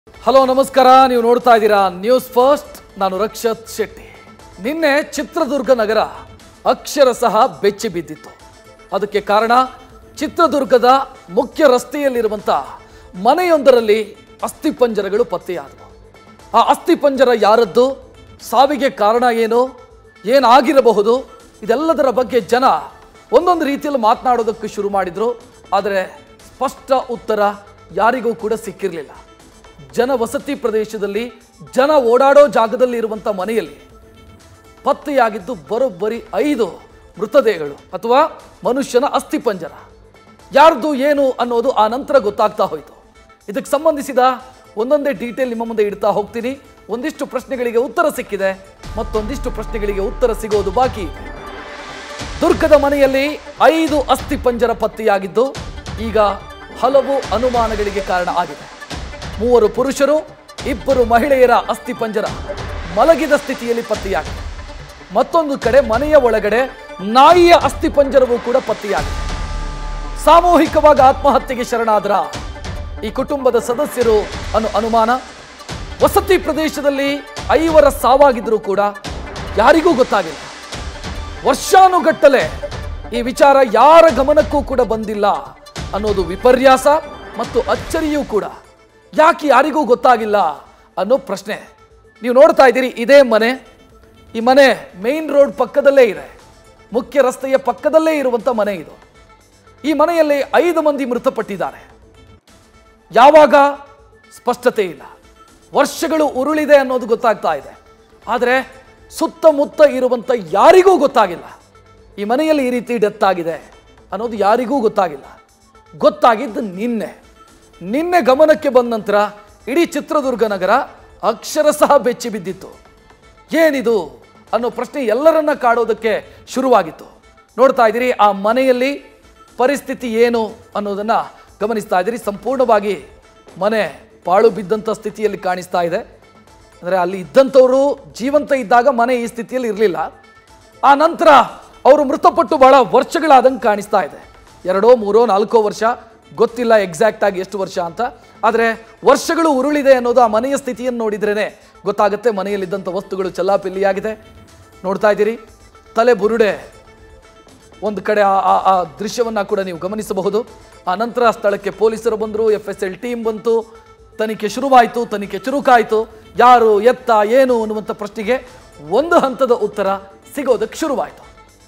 Hello ನಮಸ್ಕಾರ ನೀವು ನೋಡ್ತಾ ಇದ್ದೀರಾ ನ್ಯೂಸ್ ಫಸ್ಟ್ ನಾನು ರಕ್ಷತ್ ಶೆಟ್ಟಿ ನಿನ್ನೆ ಚಿತ್ರದುರ್ಗ ನಗರ ಅಕ್ಷರಶಃ ಬೆಚ್ಚಿ ಬಿದ್ದಿತ್ತು ಅದಕ್ಕೆ ಕಾರಣ ಚಿತ್ರದುರ್ಗದ ಮುಖ್ಯ ರಸ್ತೆಯಲ್ಲಿರುವಂಥ ಮನೆಯೊಂದರಲ್ಲಿ ಅಸ್ಥಿಪಂಜರಗಳು ಪತ್ತೆಯಾದವು ಆ ಅಸ್ಥಿಪಂಜರ ಯಾರದ್ದು ಸಾವಿಗೆ ಕಾರಣ ಏನು ಏನಾಗಿರಬಹುದು ಇದೆಲ್ಲದರ ಬಗ್ಗೆ ಜನ ಒಂದೊಂದು ರೀತಿಯಲ್ಲಿ ಮಾತನಾಡೋದಕ್ಕೆ ಶುರು ಮಾಡಿದ್ರು ಆದರೆ ಸ್ಪಷ್ಟ ಉತ್ತರ ಯಾರಿಗೂ ಕೂಡ ಸಿಕ್ಕಿರಲಿಲ್ಲ ಜನ ವಸತಿ ಪ್ರದೇಶದಲ್ಲಿ ಜನ ಓಡಾಡೋ ಜಾಗದಲ್ಲಿ ಇರುವಂಥ ಮನೆಯಲ್ಲಿ ಪತ್ತೆಯಾಗಿದ್ದು ಬರೋಬ್ಬರಿ ಐದು ಮೃತದೇಹಗಳು ಅಥವಾ ಮನುಷ್ಯನ ಅಸ್ಥಿಪಂಜರ ಯಾರ್ದು ಏನು ಅನ್ನೋದು ಆ ನಂತರ ಗೊತ್ತಾಗ್ತಾ ಹೋಯಿತು ಇದಕ್ಕೆ ಸಂಬಂಧಿಸಿದ ಒಂದೊಂದೇ ಡೀಟೇಲ್ ನಿಮ್ಮ ಮುಂದೆ ಇಡ್ತಾ ಹೋಗ್ತೀನಿ ಒಂದಿಷ್ಟು ಪ್ರಶ್ನೆಗಳಿಗೆ ಉತ್ತರ ಸಿಕ್ಕಿದೆ ಮತ್ತೊಂದಿಷ್ಟು ಪ್ರಶ್ನೆಗಳಿಗೆ ಉತ್ತರ ಸಿಗೋದು ಬಾಕಿ ಇದೆ ದುರ್ಗದ ಮನೆಯಲ್ಲಿ ಐದು ಅಸ್ಥಿಪಂಜರ ಪತ್ತೆಯಾಗಿದ್ದು ಈಗ ಹಲವು ಅನುಮಾನಗಳಿಗೆ ಕಾರಣ ಆಗಿದೆ ಮೂವರು ಪುರುಷರು ಇಬ್ಬರು ಮಹಿಳೆಯರ ಅಸ್ಥಿಪಂಜರ ಮಲಗಿದ ಸ್ಥಿತಿಯಲ್ಲಿ ಪತ್ತೆಯಾಗಿದೆ ಮತ್ತೊಂದು ಕಡೆ ಮನೆಯ ಒಳಗಡೆ ನಾಯಿಯ ಅಸ್ಥಿಪಂಜರವೂ ಕೂಡ ಪತ್ತೆಯಾಗಿದೆ ಸಾಮೂಹಿಕವಾಗಿ ಆತ್ಮಹತ್ಯೆಗೆ ಶರಣಾದ್ರ ಈ ಕುಟುಂಬದ ಸದಸ್ಯರು ಅನ್ನೋ ಅನುಮಾನ ವಸತಿ ಪ್ರದೇಶದಲ್ಲಿ ಐವರ ಸಾವಾಗಿದ್ರೂ ಕೂಡ ಯಾರಿಗೂ ಗೊತ್ತಾಗಿಲ್ಲ ವರ್ಷಾನುಗಟ್ಟಲೆ ಈ ವಿಚಾರ ಯಾರ ಗಮನಕ್ಕೂ ಕೂಡ ಬಂದಿಲ್ಲ ಅನ್ನೋದು ವಿಪರ್ಯಾಸ ಮತ್ತು ಅಚ್ಚರಿಯೂ ಕೂಡ ಯಾಕೆ ಯಾರಿಗೂ ಗೊತ್ತಾಗಿಲ್ಲ ಅನ್ನೋ ಪ್ರಶ್ನೆ ನೀವು ನೋಡ್ತಾ ಇದ್ದೀರಿ ಇದೇ ಮನೆ ಈ ಮನೆ ಮೇನ್ ರೋಡ್ ಪಕ್ಕದಲ್ಲೇ ಇದೆ ಮುಖ್ಯ ರಸ್ತೆಯ ಪಕ್ಕದಲ್ಲೇ ಇರುವಂಥ ಮನೆ ಇದು ಈ ಮನೆಯಲ್ಲಿ ಐದು ಮಂದಿ ಮೃತಪಟ್ಟಿದ್ದಾರೆ ಯಾವಾಗ ಸ್ಪಷ್ಟತೆ ಇಲ್ಲ ವರ್ಷಗಳು ಉರುಳಿದೆ ಅನ್ನೋದು ಗೊತ್ತಾಗ್ತಾ ಇದೆ ಆದರೆ ಸುತ್ತಮುತ್ತ ಇರುವಂಥ ಯಾರಿಗೂ ಗೊತ್ತಾಗಿಲ್ಲ ಈ ಮನೆಯಲ್ಲಿ ಈ ರೀತಿ ಡೆತ್ ಆಗಿದೆ ಅನ್ನೋದು ಯಾರಿಗೂ ಗೊತ್ತಾಗಿಲ್ಲ ಗೊತ್ತಾಗಿದ್ದು ನಿನ್ನೆ ನಿನ್ನೆ ಗಮನಕ್ಕೆ ಬಂದ ನಂತರ ಇಡೀ ಚಿತ್ರದುರ್ಗ ನಗರ ಅಕ್ಷರಶಃ ಬೆಚ್ಚಿ ಬಿದ್ದಿತ್ತು ಏನಿದು ಅನ್ನೋ ಪ್ರಶ್ನೆ ಎಲ್ಲರನ್ನ ಕಾಡೋದಕ್ಕೆ ಶುರುವಾಗಿತ್ತು ನೋಡ್ತಾ ಇದ್ದೀರಿ ಆ ಮನೆಯಲ್ಲಿ ಪರಿಸ್ಥಿತಿ ಏನು ಅನ್ನೋದನ್ನ ಗಮನಿಸ್ತಾ ಇದ್ದೀರಿ ಸಂಪೂರ್ಣವಾಗಿ ಮನೆ ಪಾಳು ಬಿದ್ದಂಥ ಸ್ಥಿತಿಯಲ್ಲಿ ಕಾಣಿಸ್ತಾ ಇದೆ ಅಂದರೆ ಅಲ್ಲಿ ಇದ್ದಂಥವರು ಜೀವಂತ ಇದ್ದಾಗ ಮನೆ ಈ ಸ್ಥಿತಿಯಲ್ಲಿ ಇರಲಿಲ್ಲ ಆ ನಂತರ ಅವರು ಮೃತಪಟ್ಟು ಬಹಳ ವರ್ಷಗಳಾದಂಗೆ ಕಾಣಿಸ್ತಾ ಇದೆ ಎರಡೋ ಮೂರೋ ನಾಲ್ಕೋ ವರ್ಷ ಗೊತ್ತಿಲ್ಲ ಎಕ್ಸಾಕ್ಟ್ ಆಗಿ ಎಷ್ಟು ವರ್ಷ ಅಂತ ಆದರೆ ವರ್ಷಗಳು ಉರುಳಿದೆ ಅನ್ನೋದು ಆ ಮನೆಯ ಸ್ಥಿತಿಯನ್ನು ನೋಡಿದ್ರೇ ಗೊತ್ತಾಗುತ್ತೆ ಮನೆಯಲ್ಲಿದ್ದಂಥ ವಸ್ತುಗಳು ಚಲ್ಲಾಪಿಲ್ಲಿಯಾಗಿದೆ ನೋಡ್ತಾ ಇದ್ದೀರಿ ತಲೆ ಬುರುಡೆ ಒಂದು ಕಡೆ ಆ ಆ- ಆ ದೃಶ್ಯವನ್ನ ಕೂಡ ನೀವು ಗಮನಿಸಬಹುದು ಆ ನಂತರ ಸ್ಥಳಕ್ಕೆ ಪೊಲೀಸರು ಬಂದರು ಎಫ್ ಎಸ್ ಎಲ್ ಟೀಮ್ ಬಂತು ತನಿಖೆ ಶುರುವಾಯಿತು ತನಿಖೆ ಚುರುಕಾಯಿತು ಯಾರು ಎತ್ತ ಏನು ಅನ್ನುವಂಥ ಪ್ರಶ್ನೆಗೆ ಒಂದು ಹಂತದ ಉತ್ತರ ಸಿಗೋದಕ್ಕೆ ಶುರುವಾಯಿತು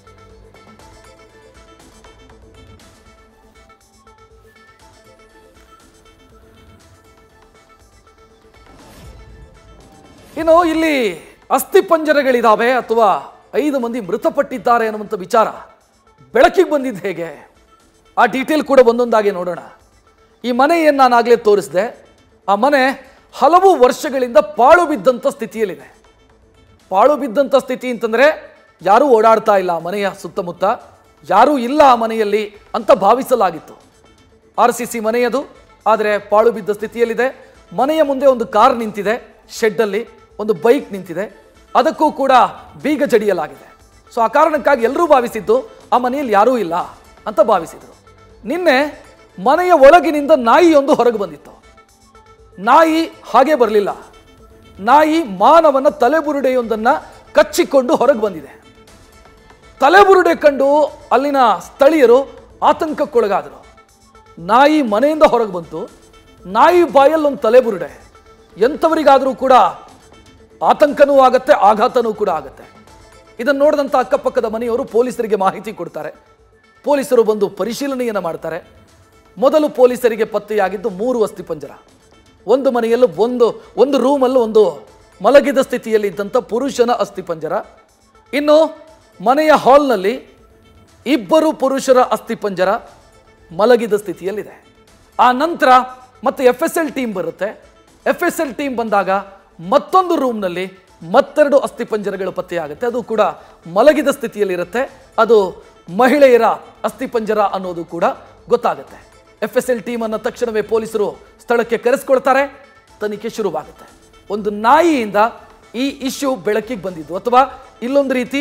ಇನ್ನು ಇಲ್ಲಿ ಅಸ್ಥಿಪಂಜರಗಳಿದಾವೆ ಅಥವಾ ಐದು ಮಂದಿ ಮೃತಪಟ್ಟಿದ್ದಾರೆ ಅನ್ನುವಂಥ ವಿಚಾರ ಬೆಳಕಿಗೆ ಬಂದಿದ್ದು ಹೇಗೆ ಆ ಡೀಟೇಲ್ ಕೂಡ ಒಂದೊಂದಾಗಿ ನೋಡೋಣ ಈ ಮನೆಯನ್ನು ನಾನು ಆಗಲೇ ತೋರಿಸಿದೆ ಆ ಮನೆ ಹಲವು ವರ್ಷಗಳಿಂದ ಪಾಳು ಬಿದ್ದಂಥ ಸ್ಥಿತಿಯಲ್ಲಿದೆ ಪಾಳು ಬಿದ್ದಂಥ ಸ್ಥಿತಿ ಅಂತಂದರೆ ಯಾರೂ ಓಡಾಡ್ತಾ ಇಲ್ಲ ಆ ಮನೆಯ ಸುತ್ತಮುತ್ತ ಯಾರೂ ಇಲ್ಲ ಆ ಮನೆಯಲ್ಲಿ ಅಂತ ಭಾವಿಸಲಾಗಿತ್ತು ಆರ್ ಸಿ ಸಿ ಮನೆಯದು ಆದರೆ ಪಾಳು ಬಿದ್ದ ಸ್ಥಿತಿಯಲ್ಲಿದೆ ಮನೆಯ ಮುಂದೆ ಒಂದು ಕಾರ್ ನಿಂತಿದೆ ಶೆಡ್ಡಲ್ಲಿ ಒಂದು ಬೈಕ್ ನಿಂತಿದೆ ಅದಕ್ಕೂ ಕೂಡ ಬೀಗ ಜಡಿಯಲಾಗಿದೆ ಸೊ ಆ ಕಾರಣಕ್ಕಾಗಿ ಎಲ್ಲರೂ ಭಾವಿಸಿದ್ದು ಆ ಮನೆಯಲ್ಲಿ ಯಾರೂ ಇಲ್ಲ ಅಂತ ಭಾವಿಸಿದರು ನಿನ್ನೆ ಮನೆಯ ಒಳಗಿನಿಂದ ನಾಯಿಯೊಂದು ಹೊರಗೆ ಬಂದಿತ್ತು ನಾಯಿ ಹಾಗೆ ಬರಲಿಲ್ಲ ನಾಯಿ ಮಾನವನ ತಲೆಬುರುಡೆಯೊಂದನ್ನ ಕಚ್ಚಿಕೊಂಡು ಹೊರಗೆ ಬಂದಿದೆ ತಲೆಬುರುಡೆ ಕಂಡು ಅಲ್ಲಿನ ಸ್ಥಳೀಯರು ಆತಂಕಕ್ಕೊಳಗಾದರು ನಾಯಿ ಮನೆಯಿಂದ ಹೊರಗೆ ಬಂತು ನಾಯಿ ಬಾಯಲ್ಲಿ ಒಂದು ತಲೆಬುರುಡೆ ಎಂಥವರಿಗಾದರೂ ಕೂಡ ಆತಂಕನೂ ಆಗತ್ತೆ ಆಘಾತನೂ ಕೂಡ ಆಗತ್ತೆ ಇದನ್ನು ನೋಡಿದಂಥ ಅಕ್ಕಪಕ್ಕದ ಮನೆಯವರು ಪೊಲೀಸರಿಗೆ ಮಾಹಿತಿ ಕೊಡ್ತಾರೆ ಪೊಲೀಸರು ಬಂದು ಪರಿಶೀಲನೆಯನ್ನು ಮಾಡ್ತಾರೆ ಮೊದಲು ಪೊಲೀಸರಿಗೆ ಪತ್ತೆಯಾಗಿದ್ದು ಮೂರು ಅಸ್ಥಿಪಂಜರ ಒಂದು ಮನೆಯಲ್ಲೂ ಒಂದು ಒಂದು ರೂಮಲ್ಲೂ ಒಂದು ಮಲಗಿದ ಸ್ಥಿತಿಯಲ್ಲಿ ಇದ್ದಂಥ ಪುರುಷನ ಅಸ್ಥಿಪಂಜರ ಇನ್ನು ಮನೆಯ ಹಾಲ್ನಲ್ಲಿ ಇಬ್ಬರು ಪುರುಷರ ಅಸ್ಥಿಪಂಜರ ಮಲಗಿದ ಸ್ಥಿತಿಯಲ್ಲಿದೆ ಆ ನಂತರ ಮತ್ತೆ ಎಫ್ ಎಸ್ ಎಲ್ ಟೀಮ್ ಬರುತ್ತೆ ಎಫ್ ಎಸ್ ಎಲ್ ಟೀಮ್ ಬಂದಾಗ ಮತ್ತೊಂದು ರೂಮ್ನಲ್ಲಿ ಮತ್ತೆರಡು ಅಸ್ಥಿಪಂಜರಗಳು ಪತ್ತೆಯಾಗುತ್ತೆ ಅದು ಕೂಡ ಮಲಗಿದ ಸ್ಥಿತಿಯಲ್ಲಿರುತ್ತೆ ಅದು ಮಹಿಳೆಯರ ಅಸ್ಥಿಪಂಜರ ಅನ್ನೋದು ಕೂಡ ಗೊತ್ತಾಗುತ್ತೆ ಎಫ್ ಎಸ್ ಎಲ್ ಟೀಮ್ ಅನ್ನ ತಕ್ಷಣವೇ ಪೊಲೀಸರು ಸ್ಥಳಕ್ಕೆ ಕರೆಸ್ಕೊಳ್ತಾರೆ ತನಿಖೆ ಶುರುವಾಗುತ್ತೆ ಒಂದು ನಾಯಿಯಿಂದ ಈ ಇಶ್ಯೂ ಬೆಳಕಿಗೆ ಬಂದಿದ್ದು ಅಥವಾ ಇಲ್ಲೊಂದು ರೀತಿ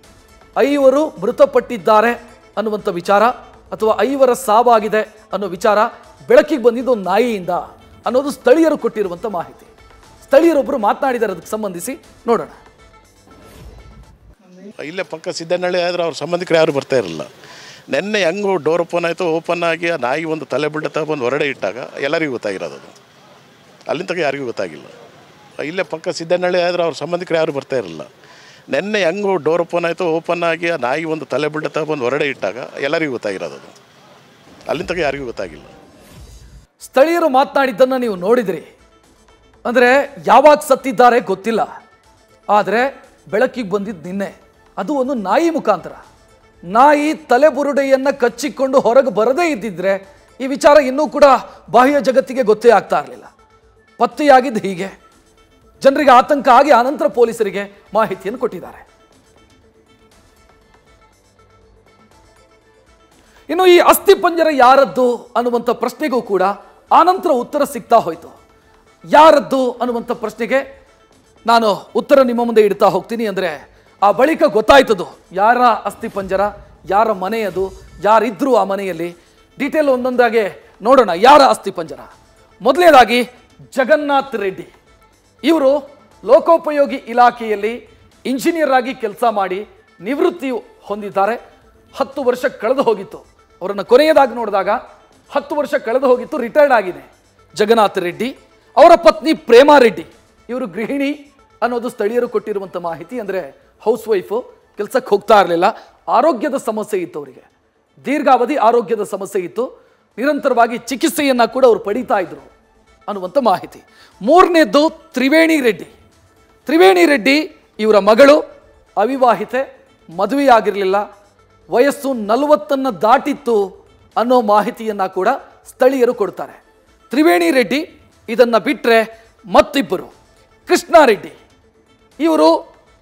ಐವರು ಮೃತಪಟ್ಟಿದ್ದಾರೆ ಅನ್ನುವಂಥ ವಿಚಾರ ಅಥವಾ ಐವರ ಸಾವಾಗಿದೆ ಅನ್ನೋ ವಿಚಾರ ಬೆಳಕಿಗೆ ಬಂದಿದ್ದು ಒಂದು ನಾಯಿಯಿಂದ ಅನ್ನೋದು ಸ್ಥಳೀಯರು ಕೊಟ್ಟಿರುವಂಥ ಮಾಹಿತಿ ಸ್ಥಳೀಯರೊಬ್ಬರು ಮಾತನಾಡಿದ್ದಾರೆ ಅದಕ್ಕೆ ಸಂಬಂಧಿಸಿ ನೋಡೋಣ ಇಲ್ಲೇ ಪಕ್ಕ ಸಿದ್ದನಹಳ್ಳಿ ಆದ್ರೆ ಅವ್ರ ಸಂಬಂಧಿಕರು ಯಾರು ಬರ್ತಾ ಇರಲಿಲ್ಲ ನೆನ್ನೆ ಹೆಂಗು ಡೋರ್ ಓಪನ್ ಆಯಿತು ಓಪನ್ ಆಗಿ ಆ ನಾಯಿ ಒಂದು ತಲೆ ಬಿಡ್ಡ ತಗೊಂಡು ಹೊರಡೆ ಇಟ್ಟಾಗ ಎಲ್ಲರಿಗೂ ಗೊತ್ತಾಗಿರೋದು ಅದು ಅಲ್ಲಿಂದ ತನಕ ಯಾರಿಗೂ ಗೊತ್ತಾಗಿಲ್ಲ ಇಲ್ಲೇ ಪಕ್ಕ ಸಿದ್ದನಹಳ್ಳಿ ಆದ್ರೆ ಅವ್ರ ಸಂಬಂಧಿಕರು ಯಾರು ಬರ್ತಾ ಇರಲಿಲ್ಲ ನೆನ್ನೆ ಹೆಂಗು ಡೋರ್ ಓಪನ್ ಆಯಿತು ಓಪನ್ ಆಗಿ ಆ ನಾಯಿ ಒಂದು ತಲೆ ಬಿಡ್ಡ ತಗೊಂಡು ಹೊರಡೆ ಇಟ್ಟಾಗ ಎಲ್ಲರಿಗೂ ಗೊತ್ತಾಗಿರೋದು ಅದು ಅಲ್ಲಿಂದ ತನಕ ಯಾರಿಗೂ ಗೊತ್ತಾಗಿಲ್ಲ ಸ್ಥಳೀಯರು ಮಾತನಾಡಿದ್ದನ್ನು ನೀವು ನೋಡಿದ್ರಿ ಅಂದರೆ ಯಾವಾಗ ಸತ್ತಿದ್ದಾರೆ ಗೊತ್ತಿಲ್ಲ ಆದರೆ ಬೆಳಕಿಗೆ ಬಂದಿದ್ದು ನಿನ್ನೆ ಅದು ಒಂದು ನಾಯಿ ಮುಖಾಂತರ ನಾಯಿ ತಲೆಬುರುಡೆಯನ್ನು ಕಚ್ಚಿಕೊಂಡು ಹೊರಗೆ ಬರದೇ ಇದ್ದಿದ್ರೆ ಈ ವಿಚಾರ ಇನ್ನೂ ಕೂಡ ಬಾಹ್ಯ ಜಗತ್ತಿಗೆ ಗೊತ್ತೇ ಆಗ್ತಾ ಇರಲಿಲ್ಲ ಪತ್ತೆಯಾಗಿದ್ದು ಹೀಗೆ ಜನರಿಗೆ ಆತಂಕ ಆಗಿ ಆನಂತರ ಪೊಲೀಸರಿಗೆ ಮಾಹಿತಿಯನ್ನು ಕೊಟ್ಟಿದ್ದಾರೆ ಇನ್ನು ಈ ಅಸ್ಥಿ ಪಂಜರ ಯಾರದ್ದು ಅನ್ನುವಂಥ ಪ್ರಶ್ನೆಗೂ ಕೂಡ ಆನಂತರ ಉತ್ತರ ಸಿಗ್ತಾ ಹೋಯಿತು ಯಾರದ್ದು ಅನ್ನುವಂಥ ಪ್ರಶ್ನೆಗೆ ನಾನು ಉತ್ತರ ನಿಮ್ಮ ಮುಂದೆ ಇಡ್ತಾ ಹೋಗ್ತೀನಿ ಅಂದರೆ ಆ ಬಳಿಕ ಗೊತ್ತಾಯ್ತದು ಯಾರ ಅಸ್ಥಿ ಪಂಜರ ಯಾರ ಮನೆಯದು ಯಾರಿದ್ರು ಆ ಮನೆಯಲ್ಲಿ ಡೀಟೇಲ್ ಒಂದೊಂದಾಗೆ ನೋಡೋಣ ಯಾರ ಅಸ್ಥಿ ಪಂಜರ ಮೊದಲನೇದಾಗಿ ಜಗನ್ನಾಥ್ ರೆಡ್ಡಿ ಇವರು ಲೋಕೋಪಯೋಗಿ ಇಲಾಖೆಯಲ್ಲಿ ಇಂಜಿನಿಯರ್ ಆಗಿ ಕೆಲಸ ಮಾಡಿ ನಿವೃತ್ತಿ ಹೊಂದಿದ್ದಾರೆ ಹತ್ತು ವರ್ಷ ಕಳೆದು ಹೋಗಿತ್ತು ಅವರನ್ನು ಕೊನೆಯದಾಗಿ ನೋಡಿದಾಗ ಹತ್ತು ವರ್ಷ ಕಳೆದು ಹೋಗಿತ್ತು ರಿಟೈರ್ಡ್ ಆಗಿದೆ ಜಗನ್ನಾಥ್ ರೆಡ್ಡಿ ಅವರ ಪತ್ನಿ ಪ್ರೇಮಾ ರೆಡ್ಡಿ ಇವರು ಗೃಹಿಣಿ ಅನ್ನೋದು ಸ್ಥಳೀಯರು ಕೊಟ್ಟಿರುವಂಥ ಮಾಹಿತಿ ಅಂದರೆ ಹೌಸ್ ವೈಫು ಕೆಲಸಕ್ಕೆ ಹೋಗ್ತಾ ಇರಲಿಲ್ಲ ಆರೋಗ್ಯದ ಸಮಸ್ಯೆ ಇತ್ತು ಅವರಿಗೆ ದೀರ್ಘಾವಧಿ ಆರೋಗ್ಯದ ಸಮಸ್ಯೆ ಇತ್ತು ನಿರಂತರವಾಗಿ ಚಿಕಿತ್ಸೆಯನ್ನು ಕೂಡ ಅವರು ಪಡೀತಾ ಇದ್ರು ಅನ್ನುವಂಥ ಮಾಹಿತಿ ಮೂರನೇದ್ದು ತ್ರಿವೇಣಿ ರೆಡ್ಡಿ ತ್ರಿವೇಣಿ ರೆಡ್ಡಿ ಇವರ ಮಗಳು ಅವಿವಾಹಿತೆ ಮದುವೆಯಾಗಿರಲಿಲ್ಲ ವಯಸ್ಸು ನಲವತ್ತನ್ನು ದಾಟಿತ್ತು ಅನ್ನೋ ಮಾಹಿತಿಯನ್ನು ಕೂಡ ಸ್ಥಳೀಯರು ಕೊಡ್ತಾರೆ ತ್ರಿವೇಣಿ ರೆಡ್ಡಿ ಇದನ್ನು ಬಿಟ್ಟರೆ ಮತ್ತಿಬ್ಬರು ಕೃಷ್ಣಾರೆಡ್ಡಿ ಇವರು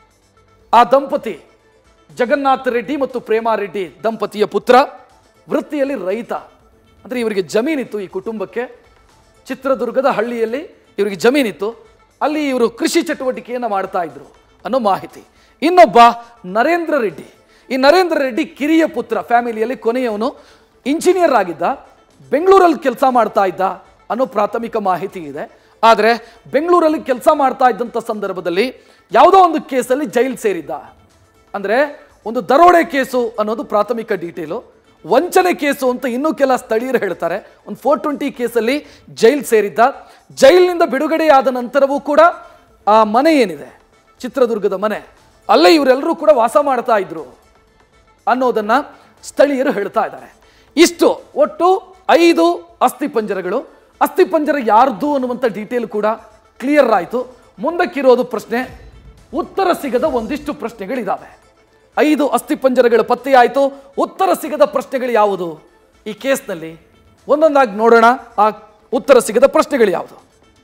ಆ ದಂಪತಿ ಜಗನ್ನಾಥ ರೆಡ್ಡಿ ಮತ್ತು ಪ್ರೇಮಾ ರೆಡ್ಡಿ ದಂಪತಿಯ ಪುತ್ರ ವೃತ್ತಿಯಲ್ಲಿ ರೈತ ಅಂದರೆ ಇವರಿಗೆ ಜಮೀನಿತ್ತು ಈ ಕುಟುಂಬಕ್ಕೆ ಚಿತ್ರದುರ್ಗದ ಹಳ್ಳಿಯಲ್ಲಿ ಇವರಿಗೆ ಜಮೀನಿತ್ತು ಅಲ್ಲಿ ಇವರು ಕೃಷಿ ಚಟುವಟಿಕೆಯನ್ನು ಮಾಡ್ತಾ ಇದ್ರು ಅನ್ನೋ ಮಾಹಿತಿ ಇನ್ನೊಬ್ಬ ನರೇಂದ್ರ ರೆಡ್ಡಿ ಈ ನರೇಂದ್ರ ರೆಡ್ಡಿ ಕಿರಿಯ ಪುತ್ರ ಫ್ಯಾಮಿಲಿಯಲ್ಲಿ ಕೊನೆಯವನು ಇಂಜಿನಿಯರ್ ಆಗಿದ್ದ ಬೆಂಗಳೂರಲ್ಲಿ ಕೆಲಸ ಮಾಡ್ತಾ ಇದ್ದ ಅನ್ನೋ ಪ್ರಾಥಮಿಕ ಮಾಹಿತಿ ಇದೆ ಆದರೆ ಬೆಂಗಳೂರಲ್ಲಿ ಕೆಲಸ ಮಾಡ್ತಾ ಇದ್ದಂಥ ಸಂದರ್ಭದಲ್ಲಿ ಯಾವುದೋ ಒಂದು ಕೇಸಲ್ಲಿ ಜೈಲು ಸೇರಿದ್ದ ಅಂದರೆ ಒಂದು ದರೋಡೆ ಕೇಸು ಅನ್ನೋದು ಪ್ರಾಥಮಿಕ ಡೀಟೇಲು ವಂಚನೆ ಕೇಸು ಅಂತ ಇನ್ನೂ ಕೆಲ ಸ್ಥಳೀಯರು ಹೇಳ್ತಾರೆ ಒಂದು ಫೋರ್ ಟ್ವೆಂಟಿ ಕೇಸಲ್ಲಿ ಜೈಲ್ ಸೇರಿದ್ದ ಜೈಲಿನಿಂದ ಬಿಡುಗಡೆಯಾದ ನಂತರವೂ ಕೂಡ ಆ ಮನೆ ಏನಿದೆ ಚಿತ್ರದುರ್ಗದ ಮನೆ ಅಲ್ಲೇ ಇವರೆಲ್ಲರೂ ಕೂಡ ವಾಸ ಮಾಡ್ತಾ ಇದ್ರು ಅನ್ನೋದನ್ನ ಸ್ಥಳೀಯರು ಹೇಳ್ತಾ ಇದ್ದಾರೆ ಇಷ್ಟು ಒಟ್ಟು ಐದು ಅಸ್ಥಿಪಂಜರಗಳು ಅಸ್ಥಿಪಂಜರ ಯಾರ್ದು ಅನ್ನುವಂಥ ಡೀಟೇಲ್ ಕೂಡ ಕ್ಲಿಯರ್ ಆಯಿತು ಮುಂದಕ್ಕಿರೋದು ಪ್ರಶ್ನೆ ಉತ್ತರ ಸಿಗದ ಒಂದಿಷ್ಟು ಪ್ರಶ್ನೆಗಳಿದ್ದಾವೆ ಐದು ಅಸ್ಥಿಪಂಜರಗಳು ಪತ್ತೆಯಾಯಿತು ಉತ್ತರ ಸಿಗದ ಪ್ರಶ್ನೆಗಳು ಯಾವುದು ಈ ಕೇಸ್ನಲ್ಲಿ ಒಂದೊಂದಾಗಿ ನೋಡೋಣ ಆ ಉತ್ತರ ಸಿಗದ ಪ್ರಶ್ನೆಗಳು ಯಾವುದು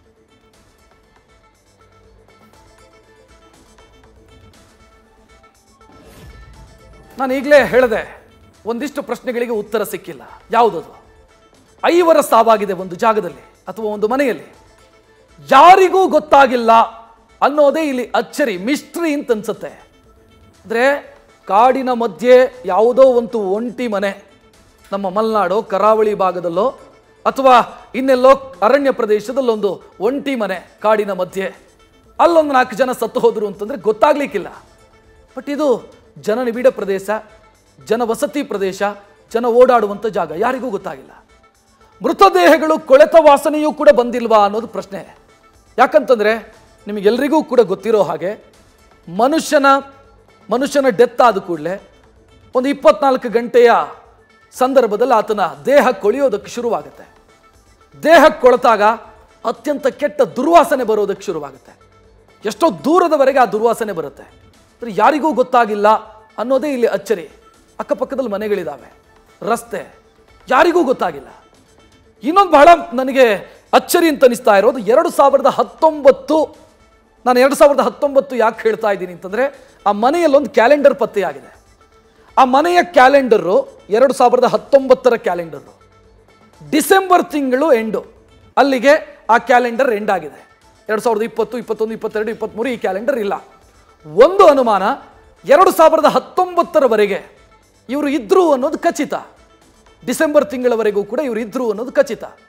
ನಾನು ಈಗಲೇ ಹೇಳಿದೆ ಒಂದಿಷ್ಟು ಪ್ರಶ್ನೆಗಳಿಗೆ ಉತ್ತರ ಸಿಕ್ಕಿಲ್ಲ ಯಾವುದದು ಐವರ ಸಾವಾಗಿದೆ ಒಂದು ಜಾಗದಲ್ಲಿ ಅಥವಾ ಒಂದು ಮನೆಯಲ್ಲಿ ಯಾರಿಗೂ ಗೊತ್ತಾಗಿಲ್ಲ ಅನ್ನೋದೇ ಇಲ್ಲಿ ಅಚ್ಚರಿ ಮಿಸ್ಟ್ರಿ ಅಂತ ಅನ್ಸುತ್ತೆ ಅಂದರೆ ಕಾಡಿನ ಮಧ್ಯೆ ಯಾವುದೋ ಒಂದು ಒಂಟಿ ಮನೆ ನಮ್ಮ ಮಲೆನಾಡು ಕರಾವಳಿ ಭಾಗದಲ್ಲೋ ಅಥವಾ ಇನ್ನೆಲ್ಲೋ ಅರಣ್ಯ ಪ್ರದೇಶದಲ್ಲೊಂದು ಒಂಟಿ ಮನೆ ಕಾಡಿನ ಮಧ್ಯೆ ಅಲ್ಲೊಂದು ನಾಲ್ಕು ಜನ ಸತ್ತು ಹೋದ್ರು ಅಂತಂದ್ರೆ ಗೊತ್ತಾಗ್ಲಿಕ್ಕಿಲ್ಲ ಬಟ್ ಇದು ಜನನಿಬಿಡ ಪ್ರದೇಶ ಜನವಸತಿ ಪ್ರದೇಶ ಜನ ಓಡಾಡುವಂಥ ಜಾಗ ಯಾರಿಗೂ ಗೊತ್ತಾಗಿಲ್ಲ ಮೃತದೇಹಗಳು ಕೊಳೆತ ವಾಸನೆಯೂ ಕೂಡ ಬಂದಿಲ್ವಾ ಅನ್ನೋದು ಪ್ರಶ್ನೆ ಯಾಕಂತಂದ್ರೆ ನಿಮಗೆಲ್ರಿಗೂ ಕೂಡ ಗೊತ್ತಿರೋ ಹಾಗೆ ಮನುಷ್ಯನ ಮನುಷ್ಯನ ಡೆತ್ ಆದ ಕೂಡಲೇ ಒಂದು ಇಪ್ಪತ್ನಾಲ್ಕು ಗಂಟೆಯ ಸಂದರ್ಭದಲ್ಲಿ ಆತನ ದೇಹ ಕೊಳೆಯೋದಕ್ಕೆ ಶುರುವಾಗುತ್ತೆ ದೇಹ ಕೊಳೆತಾಗ ಅತ್ಯಂತ ಕೆಟ್ಟ ದುರ್ವಾಸನೆ ಬರೋದಕ್ಕೆ ಶುರುವಾಗುತ್ತೆ ಎಷ್ಟೋ ದೂರದವರೆಗೆ ಆ ದುರ್ವಾಸನೆ ಬರುತ್ತೆ ಅಂದ್ರೆ ಯಾರಿಗೂ ಗೊತ್ತಾಗಿಲ್ಲ ಅನ್ನೋದೇ ಇಲ್ಲಿ ಅಚ್ಚರಿ ಅಕ್ಕಪಕ್ಕದಲ್ಲಿ ಮನೆಗಳಿದ್ದಾವೆ ರಸ್ತೆ ಯಾರಿಗೂ ಗೊತ್ತಾಗಿಲ್ಲ ಇನ್ನೊಂದು ಬಹಳ ನನಗೆ ಅಚ್ಚರಿ ಅಂತ ಅನಿಸ್ತಾ ಇರೋದು ಎರಡು ಸಾವಿರದ ಹತ್ತೊಂಬತ್ತು ನಾನು ಎರಡು ಸಾವಿರದ ಹತ್ತೊಂಬತ್ತು ಯಾಕೆ ಹೇಳ್ತಾ ಇದ್ದೀನಿ ಅಂತಂದರೆ ಆ ಮನೆಯಲ್ಲೊಂದು ಕ್ಯಾಲೆಂಡರ್ ಪತ್ತೆಯಾಗಿದೆ ಆ ಮನೆಯ ಕ್ಯಾಲೆಂಡರು ಎರಡು ಸಾವಿರದ ಹತ್ತೊಂಬತ್ತರ ಕ್ಯಾಲೆಂಡರು ಡಿಸೆಂಬರ್ ತಿಂಗಳು ಎಂಡು ಅಲ್ಲಿಗೆ ಆ ಕ್ಯಾಲೆಂಡರ್ ಎಂಡ್ ಆಗಿದೆ ಎರಡು ಸಾವಿರದ ಇಪ್ಪತ್ತು ಇಪ್ಪತ್ತೊಂದು ಇಪ್ಪತ್ತೆರಡು ಇಪ್ಪತ್ತ್ಮೂರು ಈ ಕ್ಯಾಲೆಂಡರ್ ಇಲ್ಲ ಒಂದು ಅನುಮಾನ ಎರಡು ಸಾವಿರದ ಹತ್ತೊಂಬತ್ತರವರೆಗೆ ಇವರು ಇದ್ರು ಅನ್ನೋದು ಖಚಿತ ಡಿಸೆಂಬರ್ ತಿಂಗಳವರೆಗೂ ಕೂಡ ಇವರು ಇದ್ರು ಅನ್ನೋದು ಖಚಿತ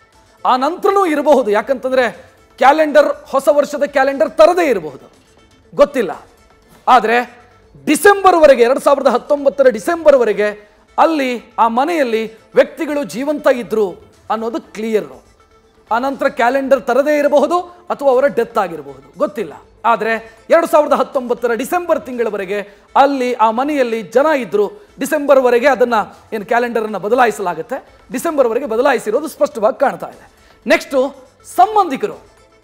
ಆ ನಂತರನೂ ಇರಬಹುದು ಯಾಕಂತಂದ್ರೆ ಕ್ಯಾಲೆಂಡರ್ ಹೊಸ ವರ್ಷದ ಕ್ಯಾಲೆಂಡರ್ ತರದೇ ಇರಬಹುದು ಗೊತ್ತಿಲ್ಲ ಆದರೆ ಡಿಸೆಂಬರ್ವರೆಗೆ ಎರಡು ಸಾವಿರದ ಹತ್ತೊಂಬತ್ತರ ಡಿಸೆಂಬರ್ವರೆಗೆ ಅಲ್ಲಿ ಆ ಮನೆಯಲ್ಲಿ ವ್ಯಕ್ತಿಗಳು ಜೀವಂತ ಇದ್ರು ಅನ್ನೋದು ಕ್ಲಿಯರು ಆನಂತರ ಕ್ಯಾಲೆಂಡರ್ ತರದೇ ಇರಬಹುದು ಅಥವಾ ಅವರ ಡೆತ್ ಆಗಿರಬಹುದು ಗೊತ್ತಿಲ್ಲ ಆದರೆ ಎರಡು ಸಾವಿರದ ಹತ್ತೊಂಬತ್ತರ ಡಿಸೆಂಬರ್ ತಿಂಗಳವರೆಗೆ ಅಲ್ಲಿ ಆ ಮನೆಯಲ್ಲಿ ಜನ ಇದ್ರು ಡಿಸೆಂಬರ್ವರೆಗೆ ಅದನ್ನ ಏನು ಕ್ಯಾಲೆಂಡರನ್ನು ಬದಲಾಯಿಸಲಾಗುತ್ತೆ ಡಿಸೆಂಬರ್ವರೆಗೆ ಬದಲಾಯಿಸಿರೋದು ಸ್ಪಷ್ಟವಾಗಿ ಕಾಣ್ತಾ ಇದೆ ನೆಕ್ಸ್ಟು ಸಂಬಂಧಿಕರು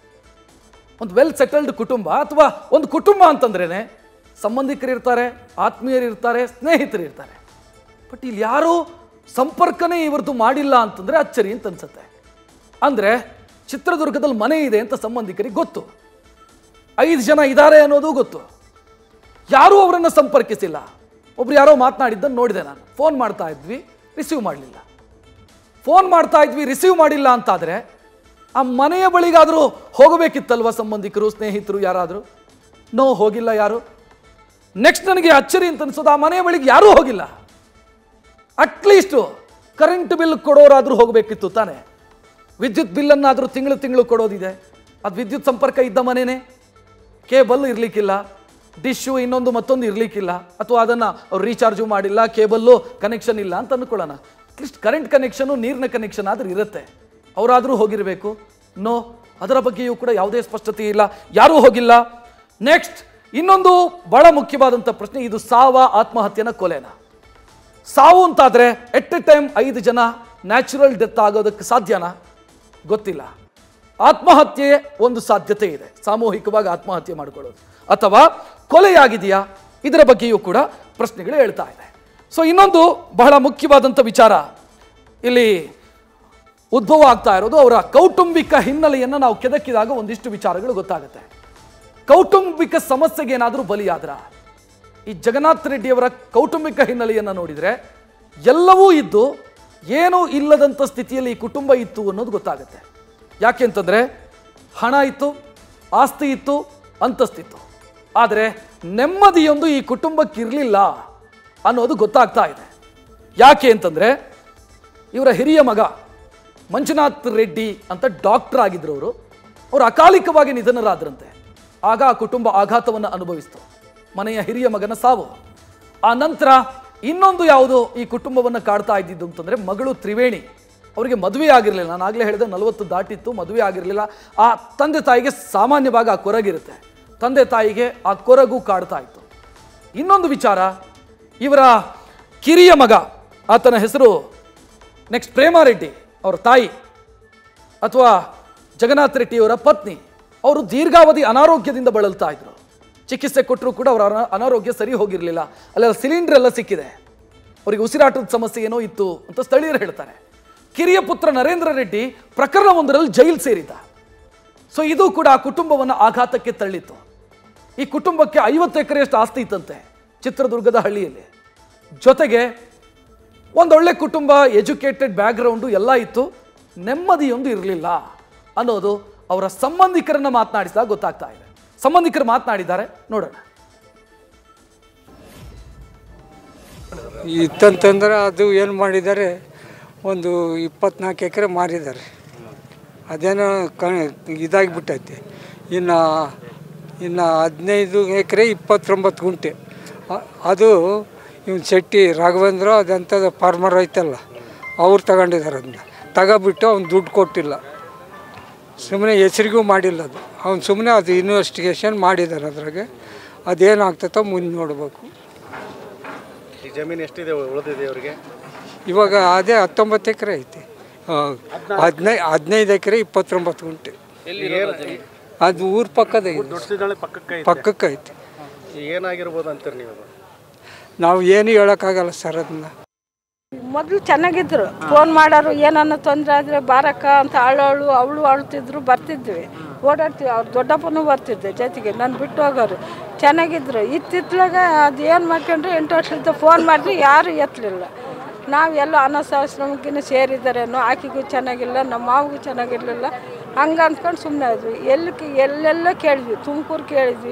ಒಂದು ವೆಲ್ ಸೆಟಲ್ಡ್ ಕುಟುಂಬ ಅಥವಾ ಒಂದು ಕುಟುಂಬ ಅಂತಂದ್ರೇನೆ ಸಂಬಂಧಿಕರು ಇರ್ತಾರೆ ಆತ್ಮೀಯರು ಇರ್ತಾರೆ ಸ್ನೇಹಿತರು ಇರ್ತಾರೆ ಬಟ್ ಇಲ್ಲಿ ಯಾರೂ ಸಂಪರ್ಕನೇ ಇವ್ರದ್ದು ಮಾಡಿಲ್ಲ ಅಂತಂದ್ರೆ ಅಚ್ಚರಿ ಅಂತ ಅನ್ಸುತ್ತೆ ಅಂದ್ರೆ ಚಿತ್ರದುರ್ಗದಲ್ಲಿ ಮನೆ ಇದೆ ಅಂತ ಸಂಬಂಧಿಕರಿಗೆ ಗೊತ್ತು ಐದು ಜನ ಇದ್ದಾರೆ ಅನ್ನೋದು ಗೊತ್ತು ಯಾರೂ ಅವರನ್ನು ಸಂಪರ್ಕಿಸಿಲ್ಲ ಒಬ್ರು ಯಾರೋ ಮಾತನಾಡಿದ್ದನ್ನು ನೋಡಿದೆ ನಾನು ಫೋನ್ ಮಾಡ್ತಾ ಇದ್ವಿ ರಿಸೀವ್ ಮಾಡಲಿಲ್ಲ ಫೋನ್ ಮಾಡ್ತಾ ಇದ್ವಿ ರಿಸೀವ್ ಮಾಡಿಲ್ಲ ಅಂತಾದರೆ ಆ ಮನೆಯ ಬಳಿಗಾದರೂ ಹೋಗಬೇಕಿತ್ತಲ್ವ ಸಂಬಂಧಿಕರು ಸ್ನೇಹಿತರು ಯಾರಾದರೂ ನೋ ಹೋಗಿಲ್ಲ ಯಾರು ನೆಕ್ಸ್ಟ್ ನನಗೆ ಅಚ್ಚರಿ ಅಂತ ಅನ್ಸೋದು ಆ ಮನೆಯ ಬಳಿಗೆ ಯಾರೂ ಹೋಗಿಲ್ಲ ಅಟ್ಲೀಸ್ಟು ಕರೆಂಟ್ ಬಿಲ್ ಕೊಡೋರಾದರೂ ಹೋಗಬೇಕಿತ್ತು ತಾನೇ ವಿದ್ಯುತ್ ಬಿಲ್ಲನ್ನಾದರೂ ತಿಂಗಳು ತಿಂಗಳು ಕೊಡೋದಿದೆ ಅದು ವಿದ್ಯುತ್ ಸಂಪರ್ಕ ಇದ್ದ ಮನೆಯೇ ಕೇಬಲ್ ಇರಲಿಕ್ಕಿಲ್ಲ ಡಿಶ್ಶು ಇನ್ನೊಂದು ಮತ್ತೊಂದು ಇರಲಿಕ್ಕಿಲ್ಲ ಅಥವಾ ಅದನ್ನು ಅವ್ರು ರೀಚಾರ್ಜು ಮಾಡಿಲ್ಲ ಕೇಬಲ್ಲು ಕನೆಕ್ಷನ್ ಇಲ್ಲ ಅಂತ ಅಂದ್ಕೊಳ್ಳೋಣ ಅಟ್ಲೀಸ್ಟ್ ಕರೆಂಟ್ ಕನೆಕ್ಷನು ನೀರಿನ ಕನೆಕ್ಷನ್ ಆದರೂ ಇರುತ್ತೆ ಅವರಾದರೂ ಹೋಗಿರಬೇಕು ನೋ ಅದರ ಬಗ್ಗೆಯೂ ಕೂಡ ಯಾವುದೇ ಸ್ಪಷ್ಟತೆ ಇಲ್ಲ ಯಾರೂ ಹೋಗಿಲ್ಲ ನೆಕ್ಸ್ಟ್ ಇನ್ನೊಂದು ಬಹಳ ಮುಖ್ಯವಾದಂಥ ಪ್ರಶ್ನೆ ಇದು ಸಾವ ಆತ್ಮಹತ್ಯೆನ ಕೊಲೆನ ಸಾವು ಅಂತಾದ್ರೆ ಎಟ್ ಎ ಟೈಮ್ ಐದು ಜನ ನ್ಯಾಚುರಲ್ ಡೆತ್ ಆಗೋದಕ್ಕೆ ಸಾಧ್ಯನಾ ಗೊತ್ತಿಲ್ಲ ಆತ್ಮಹತ್ಯೆ ಒಂದು ಸಾಧ್ಯತೆ ಇದೆ ಸಾಮೂಹಿಕವಾಗಿ ಆತ್ಮಹತ್ಯೆ ಮಾಡಿಕೊಳ್ಳೋದು ಅಥವಾ ಕೊಲೆಯಾಗಿದೆಯಾ ಇದರ ಬಗ್ಗೆಯೂ ಕೂಡ ಪ್ರಶ್ನೆಗಳು ಹೇಳ್ತಾ ಇದೆ ಸೊ ಇನ್ನೊಂದು ಬಹಳ ಮುಖ್ಯವಾದಂಥ ವಿಚಾರ ಇಲ್ಲಿ ಉದ್ಭವ ಆಗ್ತಾ ಇರೋದು ಅವರ ಕೌಟುಂಬಿಕ ಹಿನ್ನೆಲೆಯನ್ನು ನಾವು ಕೆದಕಿದಾಗ ಒಂದಿಷ್ಟು ವಿಚಾರಗಳು ಗೊತ್ತಾಗುತ್ತೆ ಕೌಟುಂಬಿಕ ಸಮಸ್ಯೆಗೆ ಏನಾದರೂ ಬಲಿಯಾದ್ರ ಈ ಜಗನ್ನಾಥ್ ರೆಡ್ಡಿಯವರ ಕೌಟುಂಬಿಕ ಹಿನ್ನೆಲೆಯನ್ನು ನೋಡಿದರೆ ಎಲ್ಲವೂ ಇದ್ದು ಏನೂ ಇಲ್ಲದಂಥ ಸ್ಥಿತಿಯಲ್ಲಿ ಈ ಕುಟುಂಬ ಇತ್ತು ಅನ್ನೋದು ಗೊತ್ತಾಗುತ್ತೆ ಯಾಕೆ ಅಂತಂದರೆ ಹಣ ಇತ್ತು ಆಸ್ತಿ ಇತ್ತು ಅಂತಸ್ತಿತ್ತು ಆದರೆ ನೆಮ್ಮದಿಯೊಂದು ಈ ಕುಟುಂಬಕ್ಕೆ ಇರಲಿಲ್ಲ ಅನ್ನೋದು ಗೊತ್ತಾಗ್ತಾ ಇದೆ ಯಾಕೆ ಅಂತಂದರೆ ಇವರ ಹಿರಿಯ ಮಗ ಮಂಜುನಾಥ್ ರೆಡ್ಡಿ ಅಂತ ಡಾಕ್ಟರ್ ಆಗಿದ್ರು ಅವರು ಅವರು ಅಕಾಲಿಕವಾಗಿ ನಿಧನರಾದ್ರಂತೆ ಆಗ ಆ ಕುಟುಂಬ ಆಘಾತವನ್ನು ಅನುಭವಿಸ್ತು ಮನೆಯ ಹಿರಿಯ ಮಗನ ಸಾವು ಆ ನಂತರ ಇನ್ನೊಂದು ಯಾವುದು ಈ ಕುಟುಂಬವನ್ನು ಕಾಡ್ತಾ ಇದ್ದಿದ್ದು ಅಂತಂದ್ರೆ ಮಗಳು ತ್ರಿವೇಣಿ ಅವರಿಗೆ ಮದುವೆ ಆಗಿರಲಿಲ್ಲ ನಾನು ಆಗಲೇ ಹೇಳಿದೆ ನಲವತ್ತು ದಾಟಿತ್ತು ಮದುವೆ ಆಗಿರಲಿಲ್ಲ ಆ ತಂದೆ ತಾಯಿಗೆ ಸಾಮಾನ್ಯವಾಗಿ ಆ ಕೊರಗಿರುತ್ತೆ ತಂದೆ ತಾಯಿಗೆ ಆ ಕೊರಗು ಕಾಡ್ತಾ ಇತ್ತು ಇನ್ನೊಂದು ವಿಚಾರ ಇವರ ಕಿರಿಯ ಮಗ ಆತನ ಹೆಸರು ನೆಕ್ಸ್ಟ್ ಪ್ರೇಮಾರೆಡ್ಡಿ ಅವರ ತಾಯಿ ಅಥವಾ ಜಗನ್ನಾಥ್ ರೆಡ್ಡಿಯವರ ಪತ್ನಿ ಅವರು ದೀರ್ಘಾವಧಿ ಅನಾರೋಗ್ಯದಿಂದ ಬಳಲ್ತಾ ಇದ್ರು ಚಿಕಿತ್ಸೆ ಕೊಟ್ಟರು ಕೂಡ ಅವರ ಅನಾ- ಅನಾರೋಗ್ಯ ಸರಿ ಹೋಗಿರಲಿಲ್ಲ ಅಲ್ಲೆಲ್ಲ ಸಿಲಿಂಡರ್ ಎಲ್ಲ ಸಿಕ್ಕಿದೆ ಅವರಿಗೆ ಉಸಿರಾಟದ ಸಮಸ್ಯೆ ಏನೋ ಇತ್ತು ಅಂತ ಸ್ಥಳೀಯರು ಹೇಳ್ತಾರೆ ಕಿರಿಯ ಪುತ್ರ ನರೇಂದ್ರ ರೆಡ್ಡಿ ಪ್ರಕರಣವೊಂದರಲ್ಲಿ ಜೈಲು ಸೇರಿದ್ದ ಸೊ ಇದು ಕೂಡ ಆ ಕುಟುಂಬವನ್ನು ಆಘಾತಕ್ಕೆ ತಳ್ಳಿತ್ತು ಈ ಕುಟುಂಬಕ್ಕೆ ಐವತ್ತು ಎಕರೆಯಷ್ಟು ಆಸ್ತಿ ಇತ್ತಂತೆ ಚಿತ್ರದುರ್ಗದ ಹಳ್ಳಿಯಲ್ಲಿ ಜೊತೆಗೆ ಒಂದೊಳ್ಳೆ ಕುಟುಂಬ ಎಜುಕೇಟೆಡ್ ಬ್ಯಾಕ್ಗ್ರೌಂಡು ಎಲ್ಲ ಇತ್ತು ನೆಮ್ಮದಿಯೊಂದು ಇರಲಿಲ್ಲ ಅನ್ನೋದು ಅವರ ಸಂಬಂಧಿಕರನ್ನ ಮಾತನಾಡಿಸಿದಾಗ ಗೊತ್ತಾಗ್ತಾ ಇದೆ ಸಂಬಂಧಿಕರು ಮಾತನಾಡಿದ್ದಾರೆ ನೋಡೋಣ ಇತ್ತಂತಂದ್ರೆ ಅದು ಏನು ಮಾಡಿದ್ದಾರೆ ಒಂದು ಇಪ್ಪತ್ನಾಲ್ಕು ಎಕರೆ ಮಾರಿದ್ದಾರೆ ಅದೇನೋ ಕ ಇದಾಗಿಬಿಟ್ಟೈತೆ ಇನ್ನು ಇನ್ನು ಹದಿನೈದು ಎಕರೆ ಇಪ್ಪತ್ತೊಂಬತ್ತು ಗುಂಟೆ ಅ- ಅದು ಇವನು ಶೆಟ್ಟಿ ರಾಘವೇಂದ್ರ ಅದಂಥದ್ದು ಫಾರ್ಮರ್ ಐತಲ್ಲ ಅವ್ರು ತಗೊಂಡಿದ್ದಾರೆ ಅದನ್ನ ತಗೊಬಿಟ್ಟು ಅವ್ನು ದುಡ್ಡು ಕೊಟ್ಟಿಲ್ಲ ಸುಮ್ಮನೆ ಹೆಸರಿಗೂ ಮಾಡಿಲ್ಲ ಅದು ಅವ್ನು ಸುಮ್ಮನೆ ಅದು ಇನ್ವೆಸ್ಟಿಗೇಷನ್ ಮಾಡಿದ್ದಾರೆ ಅದ್ರಾಗೆ ಅದೇನಾಗ್ತೈತೋ ಮುಂದೆ ನೋಡಬೇಕು ಈ ಜಮೀನು ಎಷ್ಟಿದೆ ಉಳಿದಿದೆ ಅವರಿಗೆ ಇವಾಗ ಅದೇ ಹತ್ತೊಂಬತ್ತು ಎಕರೆ ಐತೆ ಹದಿನೈದು ಹದಿನೈದು ಎಕರೆ ಇಪ್ಪತ್ತೊಂಬತ್ತು ಗುಂಟೆ ಅದು ಊರ ಪಕ್ಕದ ಇದೆ ದೊಡ್ಡಸಿದಾಳೆ ಪಕ್ಕಕ್ಕೆ ಐತೆ. ಪಕ್ಕಕ್ಕೆ ಐತೆ ಏನಾಗಿರ್ಬೋದು ಅಂತೀರಿ ನೀವು ಅದು? ನಾವು ಏನು ಹೇಳೋಕ್ಕಾಗಲ್ಲ ಸರ್ ಅದನ್ನ ಮೊದಲು ಚೆನ್ನಾಗಿದ್ರು ಫೋನ್ ಮಾಡೋರು ಏನನ್ನ ತೊಂದರೆ ಆದರೆ ಬಾರಕ್ಕ ಅಂತ ಅಳೋಳು ಅವಳು ಅಳ್ತಿದ್ರು ಬರ್ತಿದ್ವಿ ಓಡಾಡ್ತೀವಿ ಅವ್ರು ದೊಡ್ಡಪ್ಪನೂ ಬರ್ತಿದ್ದೆ ಜೊತೆಗೆ ನಾನು ಬಿಟ್ಟು ಹೋಗೋರು ಚೆನ್ನಾಗಿದ್ರು ಇತ್ತಿತ್ಲಾಗ ಅದು ಏನು ಮಾಡ್ಕೊಂಡ್ರೆ ಎಂಟು ವರ್ಷದ ಫೋನ್ ಮಾಡಿದ್ರೆ ಯಾರು ಎತ್ತಲಿಲ್ಲ ನಾವೆಲ್ಲ ಅನಾಥಾಶ್ರಮಕ್ಕಿನ್ನ ಸೇರಿದ್ದಾರೇನೋ ಆಕೆಗೂ ಚೆನ್ನಾಗಿಲ್ಲ ನಮ್ಮ ಮಾವಿಗೂ ಚೆನ್ನಾಗಿರಲಿಲ್ಲ ಹಂಗೆ ಅಂದ್ಕೊಂಡು ಸುಮ್ಮನೆ ಆದ್ವಿ ಎಲ್ಲಿ ಎಲ್ಲೆಲ್ಲ ಕೇಳಿದ್ವಿ ತುಮಕೂರು ಕೇಳಿದ್ವಿ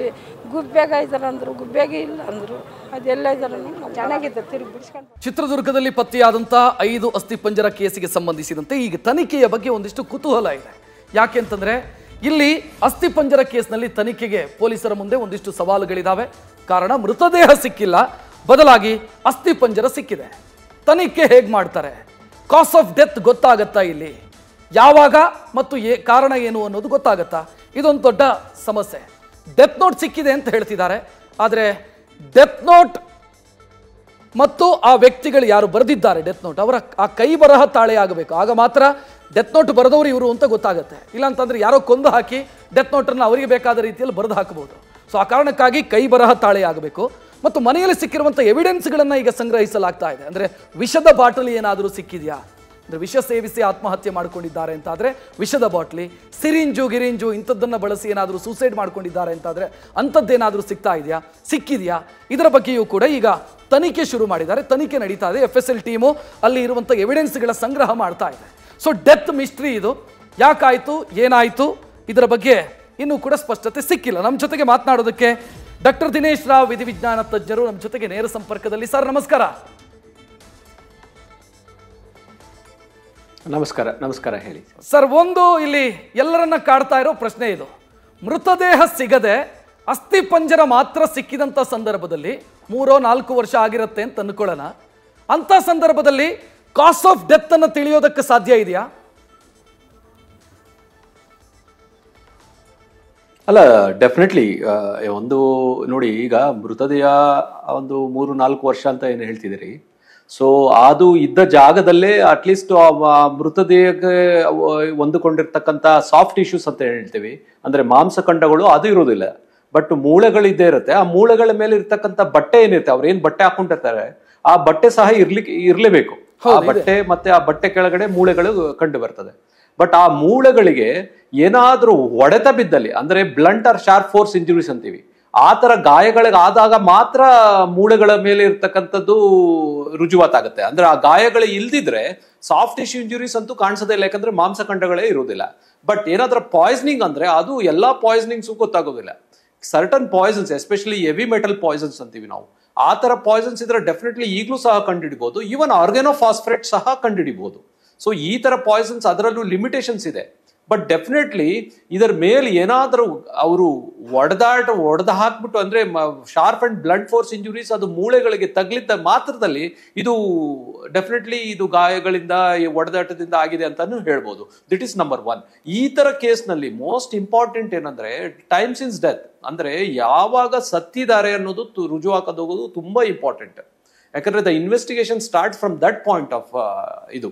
ಗುಬ್ಬೇಗ ಇದ್ದಾರೆ ಅಂದರು ಗುಬ್ಬೇಗೆ ಇಲ್ಲ ಅಂದರು ಅದೆಲ್ಲ ಇದ್ದಾರೆ ಚೆನ್ನಾಗಿದೆ ತಿರುಗಿ ಬಿಡಿಸ್ಕೊಂಡು ಚಿತ್ರದುರ್ಗದಲ್ಲಿ ಪತ್ತೆಯಾದಂಥ ಐದು ಅಸ್ಥಿಪಂಜರ ಕೇಸಿಗೆ ಸಂಬಂಧಿಸಿದಂತೆ ಈಗ ತನಿಖೆಯ ಬಗ್ಗೆ ಒಂದಿಷ್ಟು ಕುತೂಹಲ ಇದೆ ಯಾಕೆಂತಂದ್ರೆ ಇಲ್ಲಿ ಅಸ್ಥಿಪಂಜರ ಕೇಸ್ನಲ್ಲಿ ತನಿಖೆಗೆ ಪೊಲೀಸರ ಮುಂದೆ ಒಂದಿಷ್ಟು ಸವಾಲುಗಳಿದಾವೆ ಕಾರಣ ಮೃತದೇಹ ಸಿಕ್ಕಿಲ್ಲ ಬದಲಾಗಿ ಅಸ್ಥಿಪಂಜರ ಸಿಕ್ಕಿದೆ ತನಿಖೆ ಹೇಗೆ ಮಾಡ್ತಾರೆ ಕಾಸ್ ಆಫ್ ಡೆತ್ ಗೊತ್ತಾಗತ್ತಾ ಇಲ್ಲಿ ಯಾವಾಗ ಮತ್ತು ಏ ಕಾರಣ ಏನು ಅನ್ನೋದು ಗೊತ್ತಾಗತ್ತಾ ಇದೊಂದು ದೊಡ್ಡ ಸಮಸ್ಯೆ ಡೆತ್ ನೋಟ್ ಸಿಕ್ಕಿದೆ ಅಂತ ಹೇಳ್ತಿದ್ದಾರೆ ಆದರೆ ಡೆತ್ ನೋಟ್ ಮತ್ತು ಆ ವ್ಯಕ್ತಿಗಳು ಯಾರು ಬರೆದಿದ್ದಾರೆ ಡೆತ್ ನೋಟ್ ಅವರ ಆ ಕೈ ಬರಹ ತಾಳೆ ಆಗಬೇಕು ಆಗ ಮಾತ್ರ ಡೆತ್ ನೋಟ್ ಬರೆದವರು ಇವರು ಅಂತ ಗೊತ್ತಾಗುತ್ತೆ ಇಲ್ಲ ಅಂತಂದ್ರೆ ಯಾರೋ ಕೊಂದು ಹಾಕಿ ಡೆತ್ ನೋಟನ್ನು ಅವರಿಗೆ ಬೇಕಾದ ರೀತಿಯಲ್ಲಿ ಬರೆದು ಹಾಕಬಹುದು ಸೊ ಆ ಕಾರಣಕ್ಕಾಗಿ ಕೈ ಬರಹ ತಾಳೆ ಆಗಬೇಕು ಮತ್ತು ಮನೆಯಲ್ಲಿ ಸಿಕ್ಕಿರುವಂಥ ಎವಿಡೆನ್ಸ್ಗಳನ್ನು ಈಗ ಸಂಗ್ರಹಿಸಲಾಗ್ತಾ ಇದೆ ಅಂದರೆ ವಿಷದ ಬಾಟಲಿ ಏನಾದರೂ ಸಿಕ್ಕಿದೆಯಾ ಅಂದರೆ ವಿಷ ಸೇವಿಸಿ ಆತ್ಮಹತ್ಯೆ ಮಾಡ್ಕೊಂಡಿದ್ದಾರೆ ಅಂತಾದರೆ ವಿಷದ ಬಾಟ್ಲಿ ಸಿರಿಂಜು ಗಿರಿಂಜು ಇಂಥದ್ದನ್ನು ಬಳಸಿ ಏನಾದರೂ ಸೂಸೈಡ್ ಮಾಡ್ಕೊಂಡಿದ್ದಾರೆ ಅಂತಾದರೆ ಅಂಥದ್ದೇನಾದರೂ ಸಿಗ್ತಾ ಇದೆಯಾ ಸಿಕ್ಕಿದೆಯಾ ಇದರ ಬಗ್ಗೆಯೂ ಕೂಡ ಈಗ ತನಿಖೆ ಶುರು ಮಾಡಿದ್ದಾರೆ ತನಿಖೆ ನಡೀತಾ ಇದೆ ಎಫ್ ಎಸ್ ಎಲ್ ಟೀಮು ಅಲ್ಲಿ ಇರುವಂಥ ಎವಿಡೆನ್ಸ್ಗಳ ಸಂಗ್ರಹ ಮಾಡ್ತಾ ಇದೆ ಸೊ ಡೆತ್ ಮಿಸ್ಟ್ರಿ ಇದು ಯಾಕಾಯಿತು ಏನಾಯಿತು ಇದರ ಬಗ್ಗೆ ಇನ್ನೂ ಕೂಡ ಸ್ಪಷ್ಟತೆ ಸಿಕ್ಕಿಲ್ಲ ನಮ್ಮ ಜೊತೆಗೆ ಮಾತನಾಡೋದಕ್ಕೆ ಡಾಕ್ಟರ್ ದಿನೇಶ್ ರಾವ್ ವಿಧಿವಿಜ್ಞಾನ ತಜ್ಞರು ನಮ್ಮ ಜೊತೆಗೆ ನೇರ ಸಂಪರ್ಕದಲ್ಲಿ ಸರ್ ನಮಸ್ಕಾರ ನಮಸ್ಕಾರ ನಮಸ್ಕಾರ ಹೇಳಿ ಸರ್ ಒಂದು ಇಲ್ಲಿ ಎಲ್ಲರನ್ನ ಕಾಡ್ತಾ ಇರೋ ಪ್ರಶ್ನೆ ಇದು ಮೃತದೇಹ ಸಿಗದೆ ಅಸ್ಥಿ ಪಂಜರ ಮಾತ್ರ ಸಿಕ್ಕಿದಂಥ ಸಂದರ್ಭದಲ್ಲಿ ಮೂರೋ ನಾಲ್ಕು ವರ್ಷ ಆಗಿರುತ್ತೆ ಅಂತ ಅನ್ಕೊಳ್ಳೋಣ ಅಂಥ ಸಂದರ್ಭದಲ್ಲಿ ಕಾಸ್ ಆಫ್ ಡೆತ್ ಅನ್ನು ತಿಳಿಯೋದಕ್ಕೆ ಸಾಧ್ಯ ಇದೆಯಾ ಅಲ್ಲ ಡೆಫಿನೆಟ್ಲಿ ಒಂದು ನೋಡಿ ಈಗ ಮೃತದೇಹ ಒಂದು ಮೂರು ನಾಲ್ಕು ವರ್ಷ ಅಂತ ಏನು ಹೇಳ್ತಿದ್ದೀರಿ ಸೊ ಅದು ಇದ್ದ ಜಾಗದಲ್ಲೇ ಅಟ್ಲೀಸ್ಟ್ ಮೃತದೇಹಕ್ಕೆ ಅವ- ಹೊಂದಿಕೊಂಡಿರ್ತಕ್ಕಂಥ ಸಾಫ್ಟ್ ಟಿಶ್ಯೂಸ್ ಅಂತ ಹೇಳ್ತೀವಿ ಅಂದ್ರೆ ಮಾಂಸಖಂಡಗಳು ಅದು ಇರೋದಿಲ್ಲ ಬಟ್ ಮೂಳೆಗಳಿದ್ದೇ ಇರುತ್ತೆ ಆ ಮೂಳೆಗಳ ಮೇಲೆ ಇರ್ತಕ್ಕಂಥ ಬಟ್ಟೆ ಏನಿರುತ್ತೆ ಅವ್ರು ಏನ್ ಬಟ್ಟೆ ಹಾಕೊಂಡಿರ್ತಾರೆ ಆ ಬಟ್ಟೆ ಸಹ ಇರ್ಲಿಕ್ಕೆ ಇರ್ಲೇಬೇಕು ಆ ಬಟ್ಟೆ ಮತ್ತೆ ಆ ಬಟ್ಟೆ ಕೆಳಗಡೆ ಮೂಳೆಗಳು ಕಂಡು ಬರ್ತದೆ ಬಟ್ ಆ ಮೂಳೆಗಳಿಗೆ ಏನಾದ್ರೂ ಹೊಡೆತ ಬಿದ್ದಲ್ಲಿ ಅಂದ್ರೆ blunt or sharp force injuries ಅಂತೀವಿ ಆ ತರ ಗಾಯಗಳಿಗೆ ಆದಾಗ ಮಾತ್ರ ಮೂಳೆಗಳ ಮೇಲೆ ಇರ್ತಕ್ಕಂಥದ್ದು ರುಜುವಾತಾಗುತ್ತೆ ಅಂದ್ರೆ ಆ ಗಾಯಗಳು ಇಲ್ದಿದ್ರೆ ಸಾಫ್ಟ್ ಟಿಶ್ಯೂ ಇಂಜುರೀಸ್ ಅಂತೂ ಕಾಣಿಸೋದೇ ಇಲ್ಲ ಯಾಕಂದ್ರೆ ಮಾಂಸಖಂಡಗಳೇ ಇರುವುದಿಲ್ಲ ಬಟ್ ಏನಾದ್ರೂ ಪಾಯ್ಸನಿಂಗ್ ಅಂದ್ರೆ ಅದು ಎಲ್ಲಾ ಪಾಯ್ಸನಿಂಗ್ಸು ಗೊತ್ತಾಗೋದಿಲ್ಲ certain poisons especially heavy metal poisons ಅಂತೀವಿ ನಾವು ಆ ತರ ಪಾಯ್ಸನ್ಸ್ ಇದ್ರೆ ಡೆಫಿನೆಟ್ಲಿ ಈಗಲೂ ಸಹ ಕಂಡುಹಿಡಿಬಹುದು ಈವನ್ ಆರ್ಗನೋಫಾಸ್ಫರೇಟ್ ಸಹ ಕಂಡುಹಿಡಿಬಹುದು ಸೊ ಈ ತರ ಪಾಯ್ಸನ್ಸ್ ಅದರಲ್ಲೂ ಲಿಮಿಟೇಷನ್ಸ್ ಇದೆ ಬಟ್ ಡೆಫಿನೆಟ್ಲಿ ಇದರ ಮೇಲೆ ಏನಾದರೂ ಅವರು ಒಡೆದಾಟ ಒಡೆದ ಹಾಕ್ಬಿಟ್ಟು ಅಂದ್ರೆ sharp and blunt force injuries ಅದು ಮೂಳೆಗಳಿಗೆ ತಗ್ಲಿದ್ದ ಮಾತ್ರದಲ್ಲಿ ಇದು ಡೆಫಿನೆಟ್ಲಿ ಇದು ಗಾಯಗಳಿಂದ ಈ ಒಡೆದಾಟದಿಂದ ಆಗಿದೆ ಅಂತಾನು ಹೇಳ್ಬೋದು ದಿಟ್ ಇಸ್ ನಂಬರ್ ಒನ್ ಈ ತರ ಕೇಸ್ನಲ್ಲಿ ಮೋಸ್ಟ್ ಇಂಪಾರ್ಟೆಂಟ್ ಏನಂದ್ರೆ ಟೈಮ್ ಸಿನ್ಸ್ ಡೆತ್ ಅಂದ್ರೆ ಯಾವಾಗ ಸತ್ತಿದ್ದಾರೆ ಅನ್ನೋದು ತು- ರುಜು ಹಾಕೋದು ಹೋಗೋದು ತುಂಬಾ ಇಂಪಾರ್ಟೆಂಟ್ ಯಾಕಂದ್ರೆ the investigation start from that point of ಇದು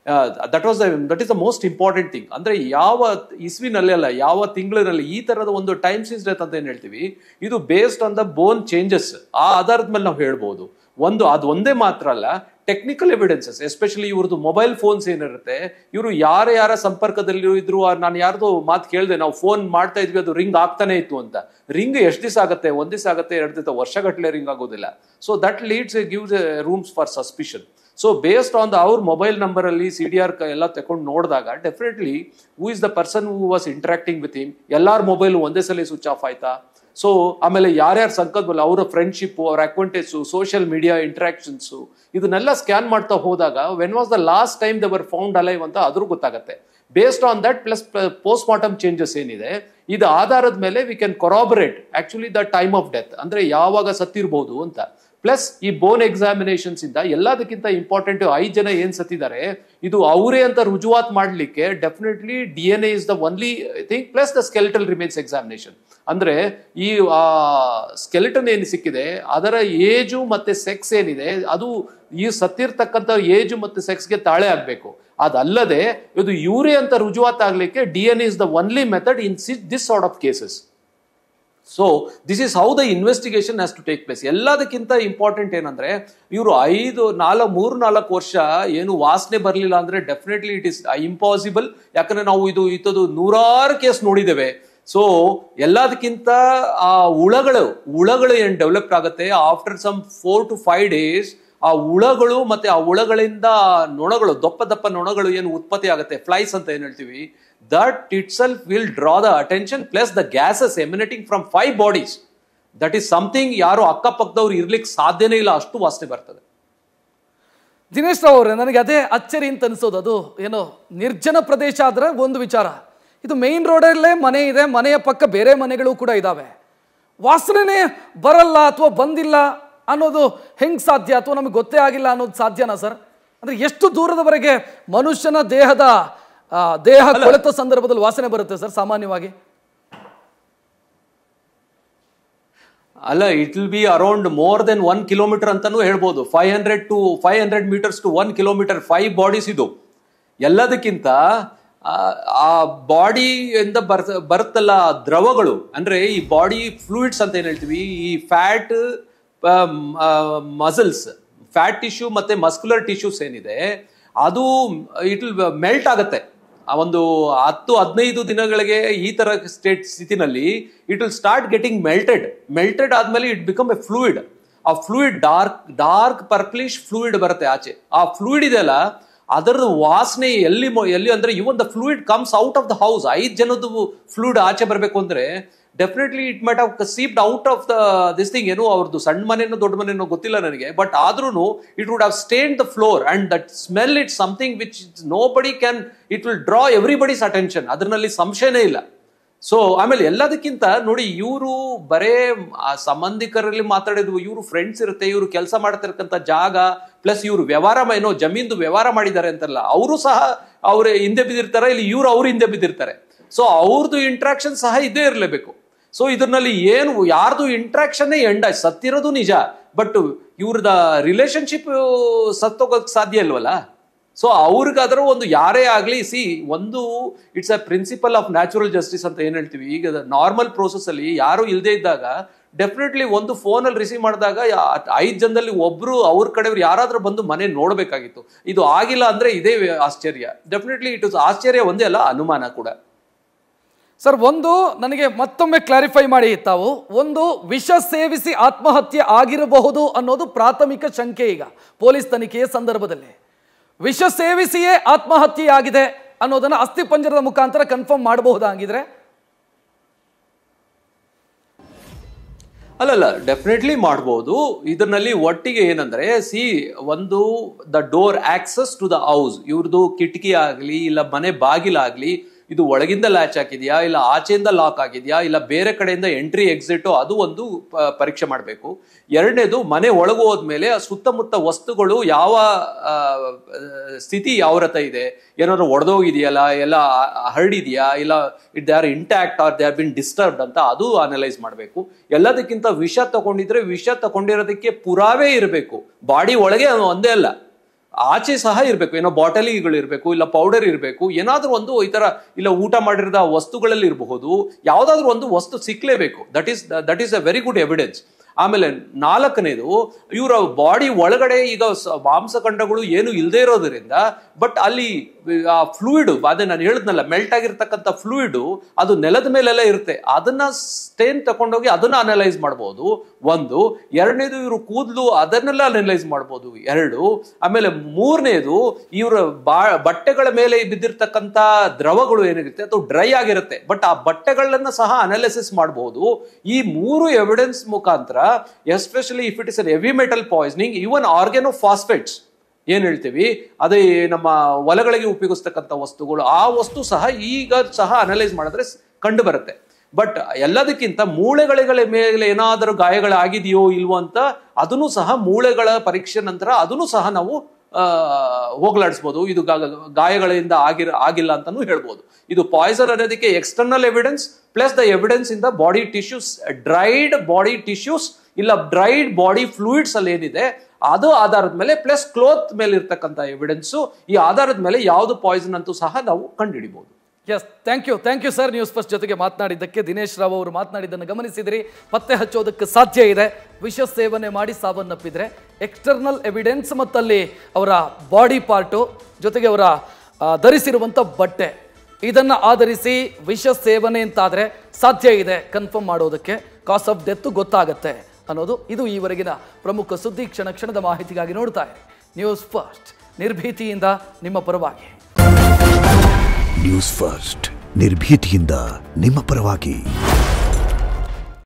that was that is the most important thing ಅಂದ್ರೆ ಯಾವ ಇಸ್ವಿನಲ್ಲಿ ಅಲ್ಲ ಯಾವ ತಿಂಗಳಿನಲ್ಲಿ ಈ ತರದ ಒಂದು ಟೈಮ್ ಸಿನ್ಸ್ ಡೆತ್ ಅಂತ ಏನ್ ಹೇಳ್ತೀವಿ ಇದು based on the bone changes ಆ ಆಧಾರದ ಮೇಲೆ ನಾವು ಹೇಳ್ಬೋದು ಒಂದು ಅದು ಒಂದೇ ಮಾತ್ರ ಅಲ್ಲ ಟೆಕ್ನಿಕಲ್ ಎವಿಡೆನ್ಸಸ್ ಎಸ್ಪೆಷಲಿ ಇವ್ರದ್ದು ಮೊಬೈಲ್ ಫೋನ್ಸ್ ಏನಿರುತ್ತೆ ಇವರು ಯಾರ ಯಾರ ಸಂಪರ್ಕದಲ್ಲಿ ಇದ್ರು ಆ ನಾನು ಯಾರ್ದು ಮಾತು ಕೇಳಿದೆ ನಾವು ಫೋನ್ ಮಾಡ್ತಾ ಇದ್ವಿ ಅದು ರಿಂಗ್ ಆಗ್ತಾನೆ ಇತ್ತು ಅಂತ ರಿಂಗ್ ಎಷ್ಟು ದಿವಸ ಆಗುತ್ತೆ ಒಂದ್ ದಿವಸ ಆಗುತ್ತೆ ಎರಡು ದಿವಸ ವರ್ಷಗಟ್ಟಲೆ ರಿಂಗ್ ಆಗೋದಿಲ್ಲ so that leads gives rooms for suspicion so based on the ಅವ್ರ ಮೊಬೈಲ್ ನಂಬರ್ ಅಲ್ಲಿ ಸಿ ಡಿ ಆರ್ ಎಲ್ಲ ತಗೊಂಡು ನೋಡಿದಾಗ definitely who is the person who was interacting with him ಎಲ್ಲಾರ ಮೊಬೈಲ್ ಒಂದೇ ಸಲ ಸ್ವಿಚ್ ಆಫ್ ಆಯ್ತಾ ಸೊ ಆಮೇಲೆ ಯಾರ್ಯಾರ ಸಂಕಲ್ಪದಲ್ಲಿ ಅವರ ಫ್ರೆಂಡ್ಶಿಪ್ ಅವರ ಅಕ್ವೆಂಟೇಜ್ ಸೋಷಿಯಲ್ ಮೀಡಿಯಾ ಇಂಟ್ರಾಕ್ಷನ್ಸ್ ಇದನ್ನೆಲ್ಲ ಸ್ಕ್ಯಾನ್ ಮಾಡ್ತಾ ಹೋದಾಗ when was the last time they were found alive ಅಂತ ಅದ್ರೂ ಗೊತ್ತಾಗುತ್ತೆ based on that plus post mortem changes ಏನಿದೆ ಇದು ಆಧಾರದ ಮೇಲೆ we can corroborate actually the time of death ಅಂದ್ರೆ ಯಾವಾಗ ಸತ್ತಿರ್ಬೋದು ಅಂತ ಪ್ಲಸ್ ಈ ಬೋನ್ ಎಕ್ಸಾಮಿನೇಷನ್ಸ್ ಇಂದ ಎಲ್ಲದಕ್ಕಿಂತ ಇಂಪಾರ್ಟೆಂಟ್ ಐದು ಜನ ಏನ್ ಸತ್ತಿದ್ದಾರೆ ಇದು ಅವರೇ ಅಂತ ರುಜುವಾತ್ ಮಾಡ್ಲಿಕ್ಕೆ definitely D N A is the only thing plus the skeletal remains examination ಅಂದ್ರೆ ಈ ಸ್ಕೆಲಿಟನ್ ಏನು ಸಿಕ್ಕಿದೆ ಅದರ ಏಜು ಮತ್ತೆ ಸೆಕ್ಸ್ ಏನಿದೆ ಅದು ಈ ಸತ್ತಿರ್ತಕ್ಕಂಥ ಏಜು ಮತ್ತೆ ಸೆಕ್ಸ್ಗೆ ತಾಳೆ ಆಗ್ಬೇಕು ಅದಲ್ಲದೆ ಇದು ಇವರೇ ಅಂತ ರುಜುವಾತ್ ಆಗ್ಲಿಕ್ಕೆ D N is the only method in this sort of cases so this is how the investigation has to take place ಎಲ್ಲದಕ್ಕಿಂತ ಇಂಪಾರ್ಟೆಂಟ್ ಏನಂದ್ರೆ ಇವರು ಐದು ನಾಲ್ಕು ಮೂರು ನಾಲ್ಕು ವರ್ಷ ಏನು ವಾಸನೆ ಬರಲಿಲ್ಲ ಅಂದ್ರೆ ಡೆಫಿನೆಟ್ಲಿ ಇಟ್ ಇಸ್ ಇಂಪಾಸಿಬಲ್ ಯಾಕಂದ್ರೆ ನಾವು ಇದು ಇತ್ತದು ನೂರಾರು ಕೇಸ್ ನೋಡಿದ್ದೇವೆ ಸೊ ಎಲ್ಲದಕ್ಕಿಂತ ಆ ಹುಳಗಳು ಹುಳಗಳು ಏನ್ ಡೆವಲಪ್ ಆಗುತ್ತೆ after some four to five days ಆ ಹುಳಗಳು ಮತ್ತೆ ಆ ಹುಳಗಳಿಂದ ನೊಣಗಳು ದಪ್ಪ ದಪ್ಪ ನೊಣಗಳು ಏನು ಉತ್ಪತ್ತಿ ಆಗುತ್ತೆ ಫ್ಲೈಸ್ ಅಂತ ಏನ್ ಹೇಳ್ತೀವಿ that itself will draw the attention plus the gases emanating from five bodies that is something ಯಾರು ಅಕ್ಕಪಕ್ಕದವ್ರು ಇರ್ಲಿಕ್ಕೆ ಸಾಧ್ಯನೇ ಇಲ್ಲ ಅಷ್ಟು ವಾಸನೆ ಬರ್ತದೆ ದಿನೇಶ್ ರಾವ್ ಅವರೇ ನನಗೆ ಅದೇ ಅಚ್ಚರಿ ಅಂತ ಅನಿಸೋದು ಅದು ಏನೋ ನಿರ್ಜನ ಪ್ರದೇಶ ಆದ್ರೆ ಒಂದು ವಿಚಾರ ಇದು ಮೇನ್ ರೋಡಲ್ಲೇ ಮನೆ ಇದೆ ಮನೆಯ ಪಕ್ಕ ಬೇರೆ ಮನೆಗಳು ಕೂಡ ಇದ್ದಾವೆ ವಾಸನೆ ಬರಲ್ಲ ಅಥವಾ ಬಂದಿಲ್ಲ ಅನ್ನೋದು ಹೆಂಗ್ ಸಾಧ್ಯ ಅಥವಾ ನಮಗೆ ಗೊತ್ತೇ ಆಗಿಲ್ಲ ಅನ್ನೋದು ಸಾಧ್ಯನಾ ಸರ್ ಅಂದ್ರೆ ಎಷ್ಟು ದೂರದವರೆಗೆ ಮನುಷ್ಯನ ದೇಹದ ಆ, ದೇಹ ಕೊಳೆತ ಸಂದರ್ಭದಲ್ಲಿ ವಾಸನೆ ಬರುತ್ತೆ ಸರ್ ಸಾಮಾನ್ಯವಾಗಿ ಅಲ್ಲ it will be around more than one kilometre ಅಂತಾನೂ ಹೇಳ್ಬೋದು five hundred to five hundred metres to one kilometre five bodies ಇದು ಎಲ್ಲದಕ್ಕಿಂತ ಆ- ಆ ಬಾಡಿಯಿಂದ ಬರ್ ಬರುತ್ತಲ್ಲ ಆ ದ್ರವಗಳು ಅಂದ್ರೆ ಈ ಬಾಡಿ ಫ್ಲೂಯಿಡ್ಸ್ ಅಂತ ಏನ್ ಹೇಳ್ತೀವಿ ಈ ಫ್ಯಾಟ್ ಮಸಲ್ಸ್ ಫ್ಯಾಟ್ ಟಿಶ್ಯೂ ಮತ್ತೆ ಮಸ್ಕ್ಯುಲರ್ ಟಿಶ್ಯೂಸ್ ಏನಿದೆ ಅದು ಇಟ್ ವಿಲ್ ಮೆಲ್ಟ್ ಆಗುತ್ತೆ ಆ ಒಂದು ಹತ್ತು ಹದಿನೈದು ದಿನಗಳಿಗೆ ಈ ತರ ಸ್ಟೇಟ್ ಸ್ಥಿತಿನಲ್ಲಿ it will start getting melted melted ಆದ್ಮೇಲೆ ಇಟ್ ಬಿಕಮ್ ಎ ಫ್ಲೂಯಿಡ್ ಆ fluid dark dark purplish fluid ಬರುತ್ತೆ ಆಚೆ ಆ ಫ್ಲೂಯಿಡ್ ಇದೆಯಲ್ಲ ಅದರ ವಾಸನೆ ಎಲ್ಲಿ ಮೊ- ಎಲ್ಲಿ ಅಂದ್ರೆ even the fluid comes out of the house ಐದ್ ಜನದ್ದು ಫ್ಲೂಯಿಡ್ ಆಚೆ ಬರಬೇಕು ಅಂದ್ರೆ definitely it might have seeped out of the this thing ಏನು ಅವ್ರದ್ದು ಸಣ್ಣ ಮನೆನೋ ದೊಡ್ಡ ಮನೆನೋ ಗೊತ್ತಿಲ್ಲ ನನಗೆ ಬಟ್ ಆದ್ರೂ it would have stain the floor and that smell it something which nobody can it will draw everybody's attention ಅದರಲ್ಲಿ ಸಂಶಯನೇ ಇಲ್ಲ ಸೊ ಆಮೇಲೆ ಎಲ್ಲದಕ್ಕಿಂತ ನೋಡಿ ಇವರು ಬರೇ ಆ ಸಂಬಂಧಿಕರಲ್ಲಿ ಮಾತಾಡಿದ್ವು ಇವರು ಫ್ರೆಂಡ್ಸ್ ಇರುತ್ತೆ ಇವರು ಕೆಲಸ ಮಾಡ್ತಿರ್ತಕ್ಕಂಥ ಜಾಗ ಪ್ಲಸ್ ಇವರು ವ್ಯವಹಾರ ಮ- ಏನೋ ಜಮೀನ್ದು ವ್ಯವಹಾರ ಮಾಡಿದ್ದಾರೆ ಅಂತಲ್ಲ ಅವರು ಸಹ ಅವ್ರ ಹಿಂದೆ ಬಿದ್ದಿರ್ತಾರೆ ಇಲ್ಲಿ ಇವ್ರು ಅವ್ರ ಹಿಂದೆ ಬಿದ್ದಿರ್ತಾರೆ ಸೊ ಅವ್ರದ್ದು ಇಂಟ್ರಾಕ್ಷನ್ ಸಹ ಇದೇ ಇರಲೇಬೇಕು ಸೊ ಇದರಲ್ಲಿ ಏನು ಯಾರ್ದು ಇಂಟ್ರಾಕ್ಷನ್ನೇ ಎಂಡ ಸತ್ತಿರೋದು ನಿಜ ಬಟ್ ಇವ್ರದ ರಿಲೇಶನ್ಶಿಪ್ ಸತ್ತೋಗಕ್ ಸಾಧ್ಯ ಇಲ್ವಲ್ಲ ಸೊ ಅವ್ರಿಗಾದ್ರೂ ಒಂದು ಯಾರೇ ಆಗಲಿ ಸಿ ಒಂದು it's a principle of natural justice ಅಂತ ಏನ್ ಹೇಳ್ತೀವಿ ಈಗ ನಾರ್ಮಲ್ ಪ್ರೋಸೆಸ್ ಅಲ್ಲಿ ಯಾರು ಇಲ್ಲದೆ ಇದ್ದಾಗ ಡೆಫಿನೆಟ್ಲಿ ಒಂದು ಫೋನಲ್ಲಿ ರಿಸೀವ್ ಮಾಡಿದಾಗ ಐದು ಜನದಲ್ಲಿ ಒಬ್ರು ಅವ್ರ ಕಡೆಯವ್ರು ಯಾರಾದ್ರೂ ಬಂದು ಮನೆ ನೋಡ್ಬೇಕಾಗಿತ್ತು ಇದು ಆಗಿಲ್ಲ ಅಂದ್ರೆ ಇದೇ ಆಶ್ಚರ್ಯ ಡೆಫಿನೆಟ್ಲಿ ಇಟ್ ಇಸ್ ಆಶ್ಚರ್ಯ ಒಂದೇ ಅಲ್ಲ ಅನುಮಾನ ಕೂಡ ಸರ್ ಒಂದು ನನಗೆ ಮತ್ತೊಮ್ಮೆ ಕ್ಲಾರಿಫೈ ಮಾಡಿ ತಾವು ಒಂದು ವಿಷ ಸೇವಿಸಿ ಆತ್ಮಹತ್ಯೆ ಆಗಿರಬಹುದು ಅನ್ನೋದು ಪ್ರಾಥಮಿಕ ಶಂಕೆ ಈಗ ಪೊಲೀಸ್ ತನಿಖೆಯ ಸಂದರ್ಭದಲ್ಲಿ ವಿಷ ಸೇವಿಸಿಯೇ ಆತ್ಮಹತ್ಯೆ ಆಗಿದೆ ಅನ್ನೋದನ್ನ ಅಸ್ಥಿಪಂಜರದ ಮುಖಾಂತರ ಕನ್ಫರ್ಮ್ ಮಾಡಬಹುದಾಗಿದ್ರೆ ಅಲ್ಲಲ್ಲ ಡೆಫಿನೆಟ್ಲಿ ಮಾಡ್ಬೋದು ಇದರಲ್ಲಿ ಒಟ್ಟಿಗೆ ಏನಂದ್ರೆ ಸಿ ಒಂದು the door access to the house ಇವ್ರದ್ದು ಕಿಟಕಿ ಆಗಲಿ ಇಲ್ಲ ಮನೆ ಬಾಗಿಲಾಗ್ಲಿ ಇದು ಒಳಗಿಂದ ಲ್ಯಾಚ್ ಹಾಕಿದ್ಯಾ ಇಲ್ಲ ಆಚೆಯಿಂದ ಲಾಕ್ ಆಗಿದ್ಯಾ ಇಲ್ಲ ಬೇರೆ ಕಡೆಯಿಂದ ಎಂಟ್ರಿ ಎಕ್ಸಿಟ್ ಅದು ಒಂದು ಪ- ಪರೀಕ್ಷೆ ಮಾಡಬೇಕು ಎರಡನೇದು ಮನೆ ಒಳಗೆ ಹೋದ್ಮೇಲೆ ಆ ಸುತ್ತಮುತ್ತ ವಸ್ತುಗಳು ಯಾವ ಆ, ಸ್ಥಿತಿ ಯಾವ ರಥ ಇದೆ ಏನಾದ್ರು ಒಡೆದೋಗಿದೆಯಲ್ಲ ಎಲ್ಲ ಹರಡಿದೆಯಾ ಇಲ್ಲ it they are intact are they are been disturbed ಅಂತ ಅದು ಅನಲೈಸ್ ಮಾಡಬೇಕು ಎಲ್ಲದಕ್ಕಿಂತ ವಿಷ ತಗೊಂಡಿದ್ರೆ ವಿಷ ತಗೊಂಡಿರೋದಕ್ಕೆ ಪುರಾವೆ ಇರಬೇಕು ಬಾಡಿ ಒಳಗೆ ಅದು ಒಂದೇ ಅಲ್ಲ ಆಚೆ ಸಹ ಇರಬೇಕು ಏನೋ ಬಾಟಲಿಗಳು ಇರಬೇಕು ಇಲ್ಲ ಪೌಡರ್ ಇರಬೇಕು ಏನಾದ್ರೂ ಒಂದು ಈ ತರ ಇಲ್ಲ ಊಟ ಮಾಡಿರದ ವಸ್ತುಗಳಲ್ಲಿ ಇರಬಹುದು ಯಾವ್ದಾದ್ರು ಒಂದು ವಸ್ತು ಸಿಕ್ಲೇಬೇಕು that is that is a very good evidence ಆಮೇಲೆ ನಾಲ್ಕನೇದು ಇವರ ಬಾಡಿ ಒಳಗಡೆ ಈಗ ಸ- ಮಾಂಸಖಂಡಗಳು ಏನು ಇಲ್ಲದೆ ಇರೋದ್ರಿಂದ ಬಟ್ ಅಲ್ಲಿ ಆ ಫ್ಲೂಯಿಡ್ ಅದೇ ನಾನು ಹೇಳಿದ್ನಲ್ಲ ಮೆಲ್ಟ್ ಆಗಿರ್ತಕ್ಕಂಥ ಫ್ಲೂಯಿಡ್ ಅದು ನೆಲದ ಮೇಲೆಲ್ಲ ಇರುತ್ತೆ ಅದನ್ನ ಸ್ಟೇನ್ ತಗೊಂಡೋಗಿ ಅದನ್ನ ಅನಲೈಸ್ ಮಾಡ್ಬೋದು ಒಂದು ಎರಡನೇದು ಇವರು ಕೂದಲು ಅದನ್ನೆಲ್ಲ ಅನಲೈಸ್ ಮಾಡ್ಬೋದು ಎರಡು ಆಮೇಲೆ ಮೂರನೇದು ಇವರ ಬಾ ಬಟ್ಟೆಗಳ ಮೇಲೆ ಬಿದ್ದಿರ್ತಕ್ಕಂಥ ದ್ರವಗಳು ಏನಿರುತ್ತೆ ಅದು ಡ್ರೈ ಆಗಿರುತ್ತೆ ಬಟ್ ಆ ಬಟ್ಟೆಗಳನ್ನ ಸಹ ಅನಾಲಿಸಿಸ್ ಮಾಡಬಹುದು ಈ ಮೂರು ಎವಿಡೆನ್ಸ್ ಮುಖಾಂತರ especially if it is an heavy metal poisoning even organophosphates ಏನ್ ಹೇಳ್ತೀವಿ ಅದೇ ನಮ್ಮ ಹೊಲಗಳಿಗೆ ಉಪಯೋಗಿಸ್ತಕ್ಕಂಥ ವಸ್ತುಗಳು ಆ ವಸ್ತು ಸಹ ಈಗ ಸಹ ಅನಲೈಸ್ ಮಾಡಿದ್ರೆ ಸ್- ಕಂಡು ಬರುತ್ತೆ ಬಟ್ ಎಲ್ಲದಕ್ಕಿಂತ ಮೂಳೆಗಳ ಮೇಲೆ ಏನಾದರೂ ಗಾಯಗಳಾಗಿದೆಯೋ ಇಲ್ವೋ ಅಂತ ಅದನ್ನು ಸಹ ಮೂಳೆಗಳ ಪರೀಕ್ಷೆ ನಂತರ ಅದನ್ನು ಸಹ ನಾವು ಆ, ಹೋಗಲಾಡಿಸ್ಬೋದು ಇದು ಗಾ- ಗಾಯಗಳಿಂದ ಆಗಿರ ಆಗಿಲ್ಲ ಅಂತಾನೂ ಹೇಳ್ಬೋದು ಇದು ಪಾಯ್ಸನ್ ಅನ್ನೋದಕ್ಕೆ external evidence plus the evidence in the body tissues dried body tissues ಇಲ್ಲ ಡ್ರೈಡ್ ಬಾಡಿ ಫ್ಲೂಯಿಡ್ಸ್ ಅಲ್ಲಿ ಏನಿದೆ ಅದು ಆಧಾರದ ಮೇಲೆ ಪ್ಲಸ್ ಕ್ಲೋತ್ ಮೇಲೆ ಇರ್ತಕ್ಕಂಥ ಎವಿಡೆನ್ಸು ಈ ಆಧಾರದ ಮೇಲೆ ಯಾವುದು ಪಾಯ್ಸನ್ ಅಂತೂ ಸಹ ನಾವು ಕಂಡುಹಿಡಿಬಹುದು yes thank you thank you sir news first ಜೊತೆಗೆ ಮಾತನಾಡಿದ್ದಕ್ಕೆ ದಿನೇಶ್ ರಾವ್ ಅವರು ಮಾತನಾಡಿದ್ದನ್ನು ಗಮನಿಸಿದ್ರಿ ಪತ್ತೆ ಹಚ್ಚೋದಕ್ಕೆ ಸಾಧ್ಯ ಇದೆ ವಿಷ ಸೇವನೆ ಮಾಡಿ ಸಾವನ್ನಪ್ಪಿದ್ರೆ ಎಕ್ಸ್ಟರ್ನಲ್ ಎವಿಡೆನ್ಸ್ ಮತ್ತಲ್ಲಿ ಅವರ ಬಾಡಿ ಪಾರ್ಟು ಜೊತೆಗೆ ಅವರ ಆ, ಧರಿಸಿರುವಂಥ ಬಟ್ಟೆ ಇದನ್ನು ಆಧರಿಸಿ ವಿಷ ಸೇವನೆ ಅಂತಾದರೆ ಸಾಧ್ಯ ಇದೆ ಕನ್ಫರ್ಮ್ ಮಾಡೋದಕ್ಕೆ ಕಾಸ್ ಆಫ್ ಡೆತ್ ಗೊತ್ತಾಗತ್ತೆ ಅನ್ನೋದು ಇದು ಈವರೆಗಿನ ಪ್ರಮುಖ ಸುದ್ದಿ ಕ್ಷಣ ಕ್ಷಣದ ಮಾಹಿತಿಗಾಗಿ ನೋಡ್ತಾ ಇರಿ ನ್ಯೂಸ್ ಫಸ್ಟ್ ನಿರ್ಭೀತಿಯಿಂದ ನಿಮ್ಮ ಪರವಾಗಿ ನ್ಯೂಸ್ ಫಸ್ಟ್ ನಿರ್ಭೀತಿಯಿಂದ ನಿಮ್ಮ ಪರವಾಗಿ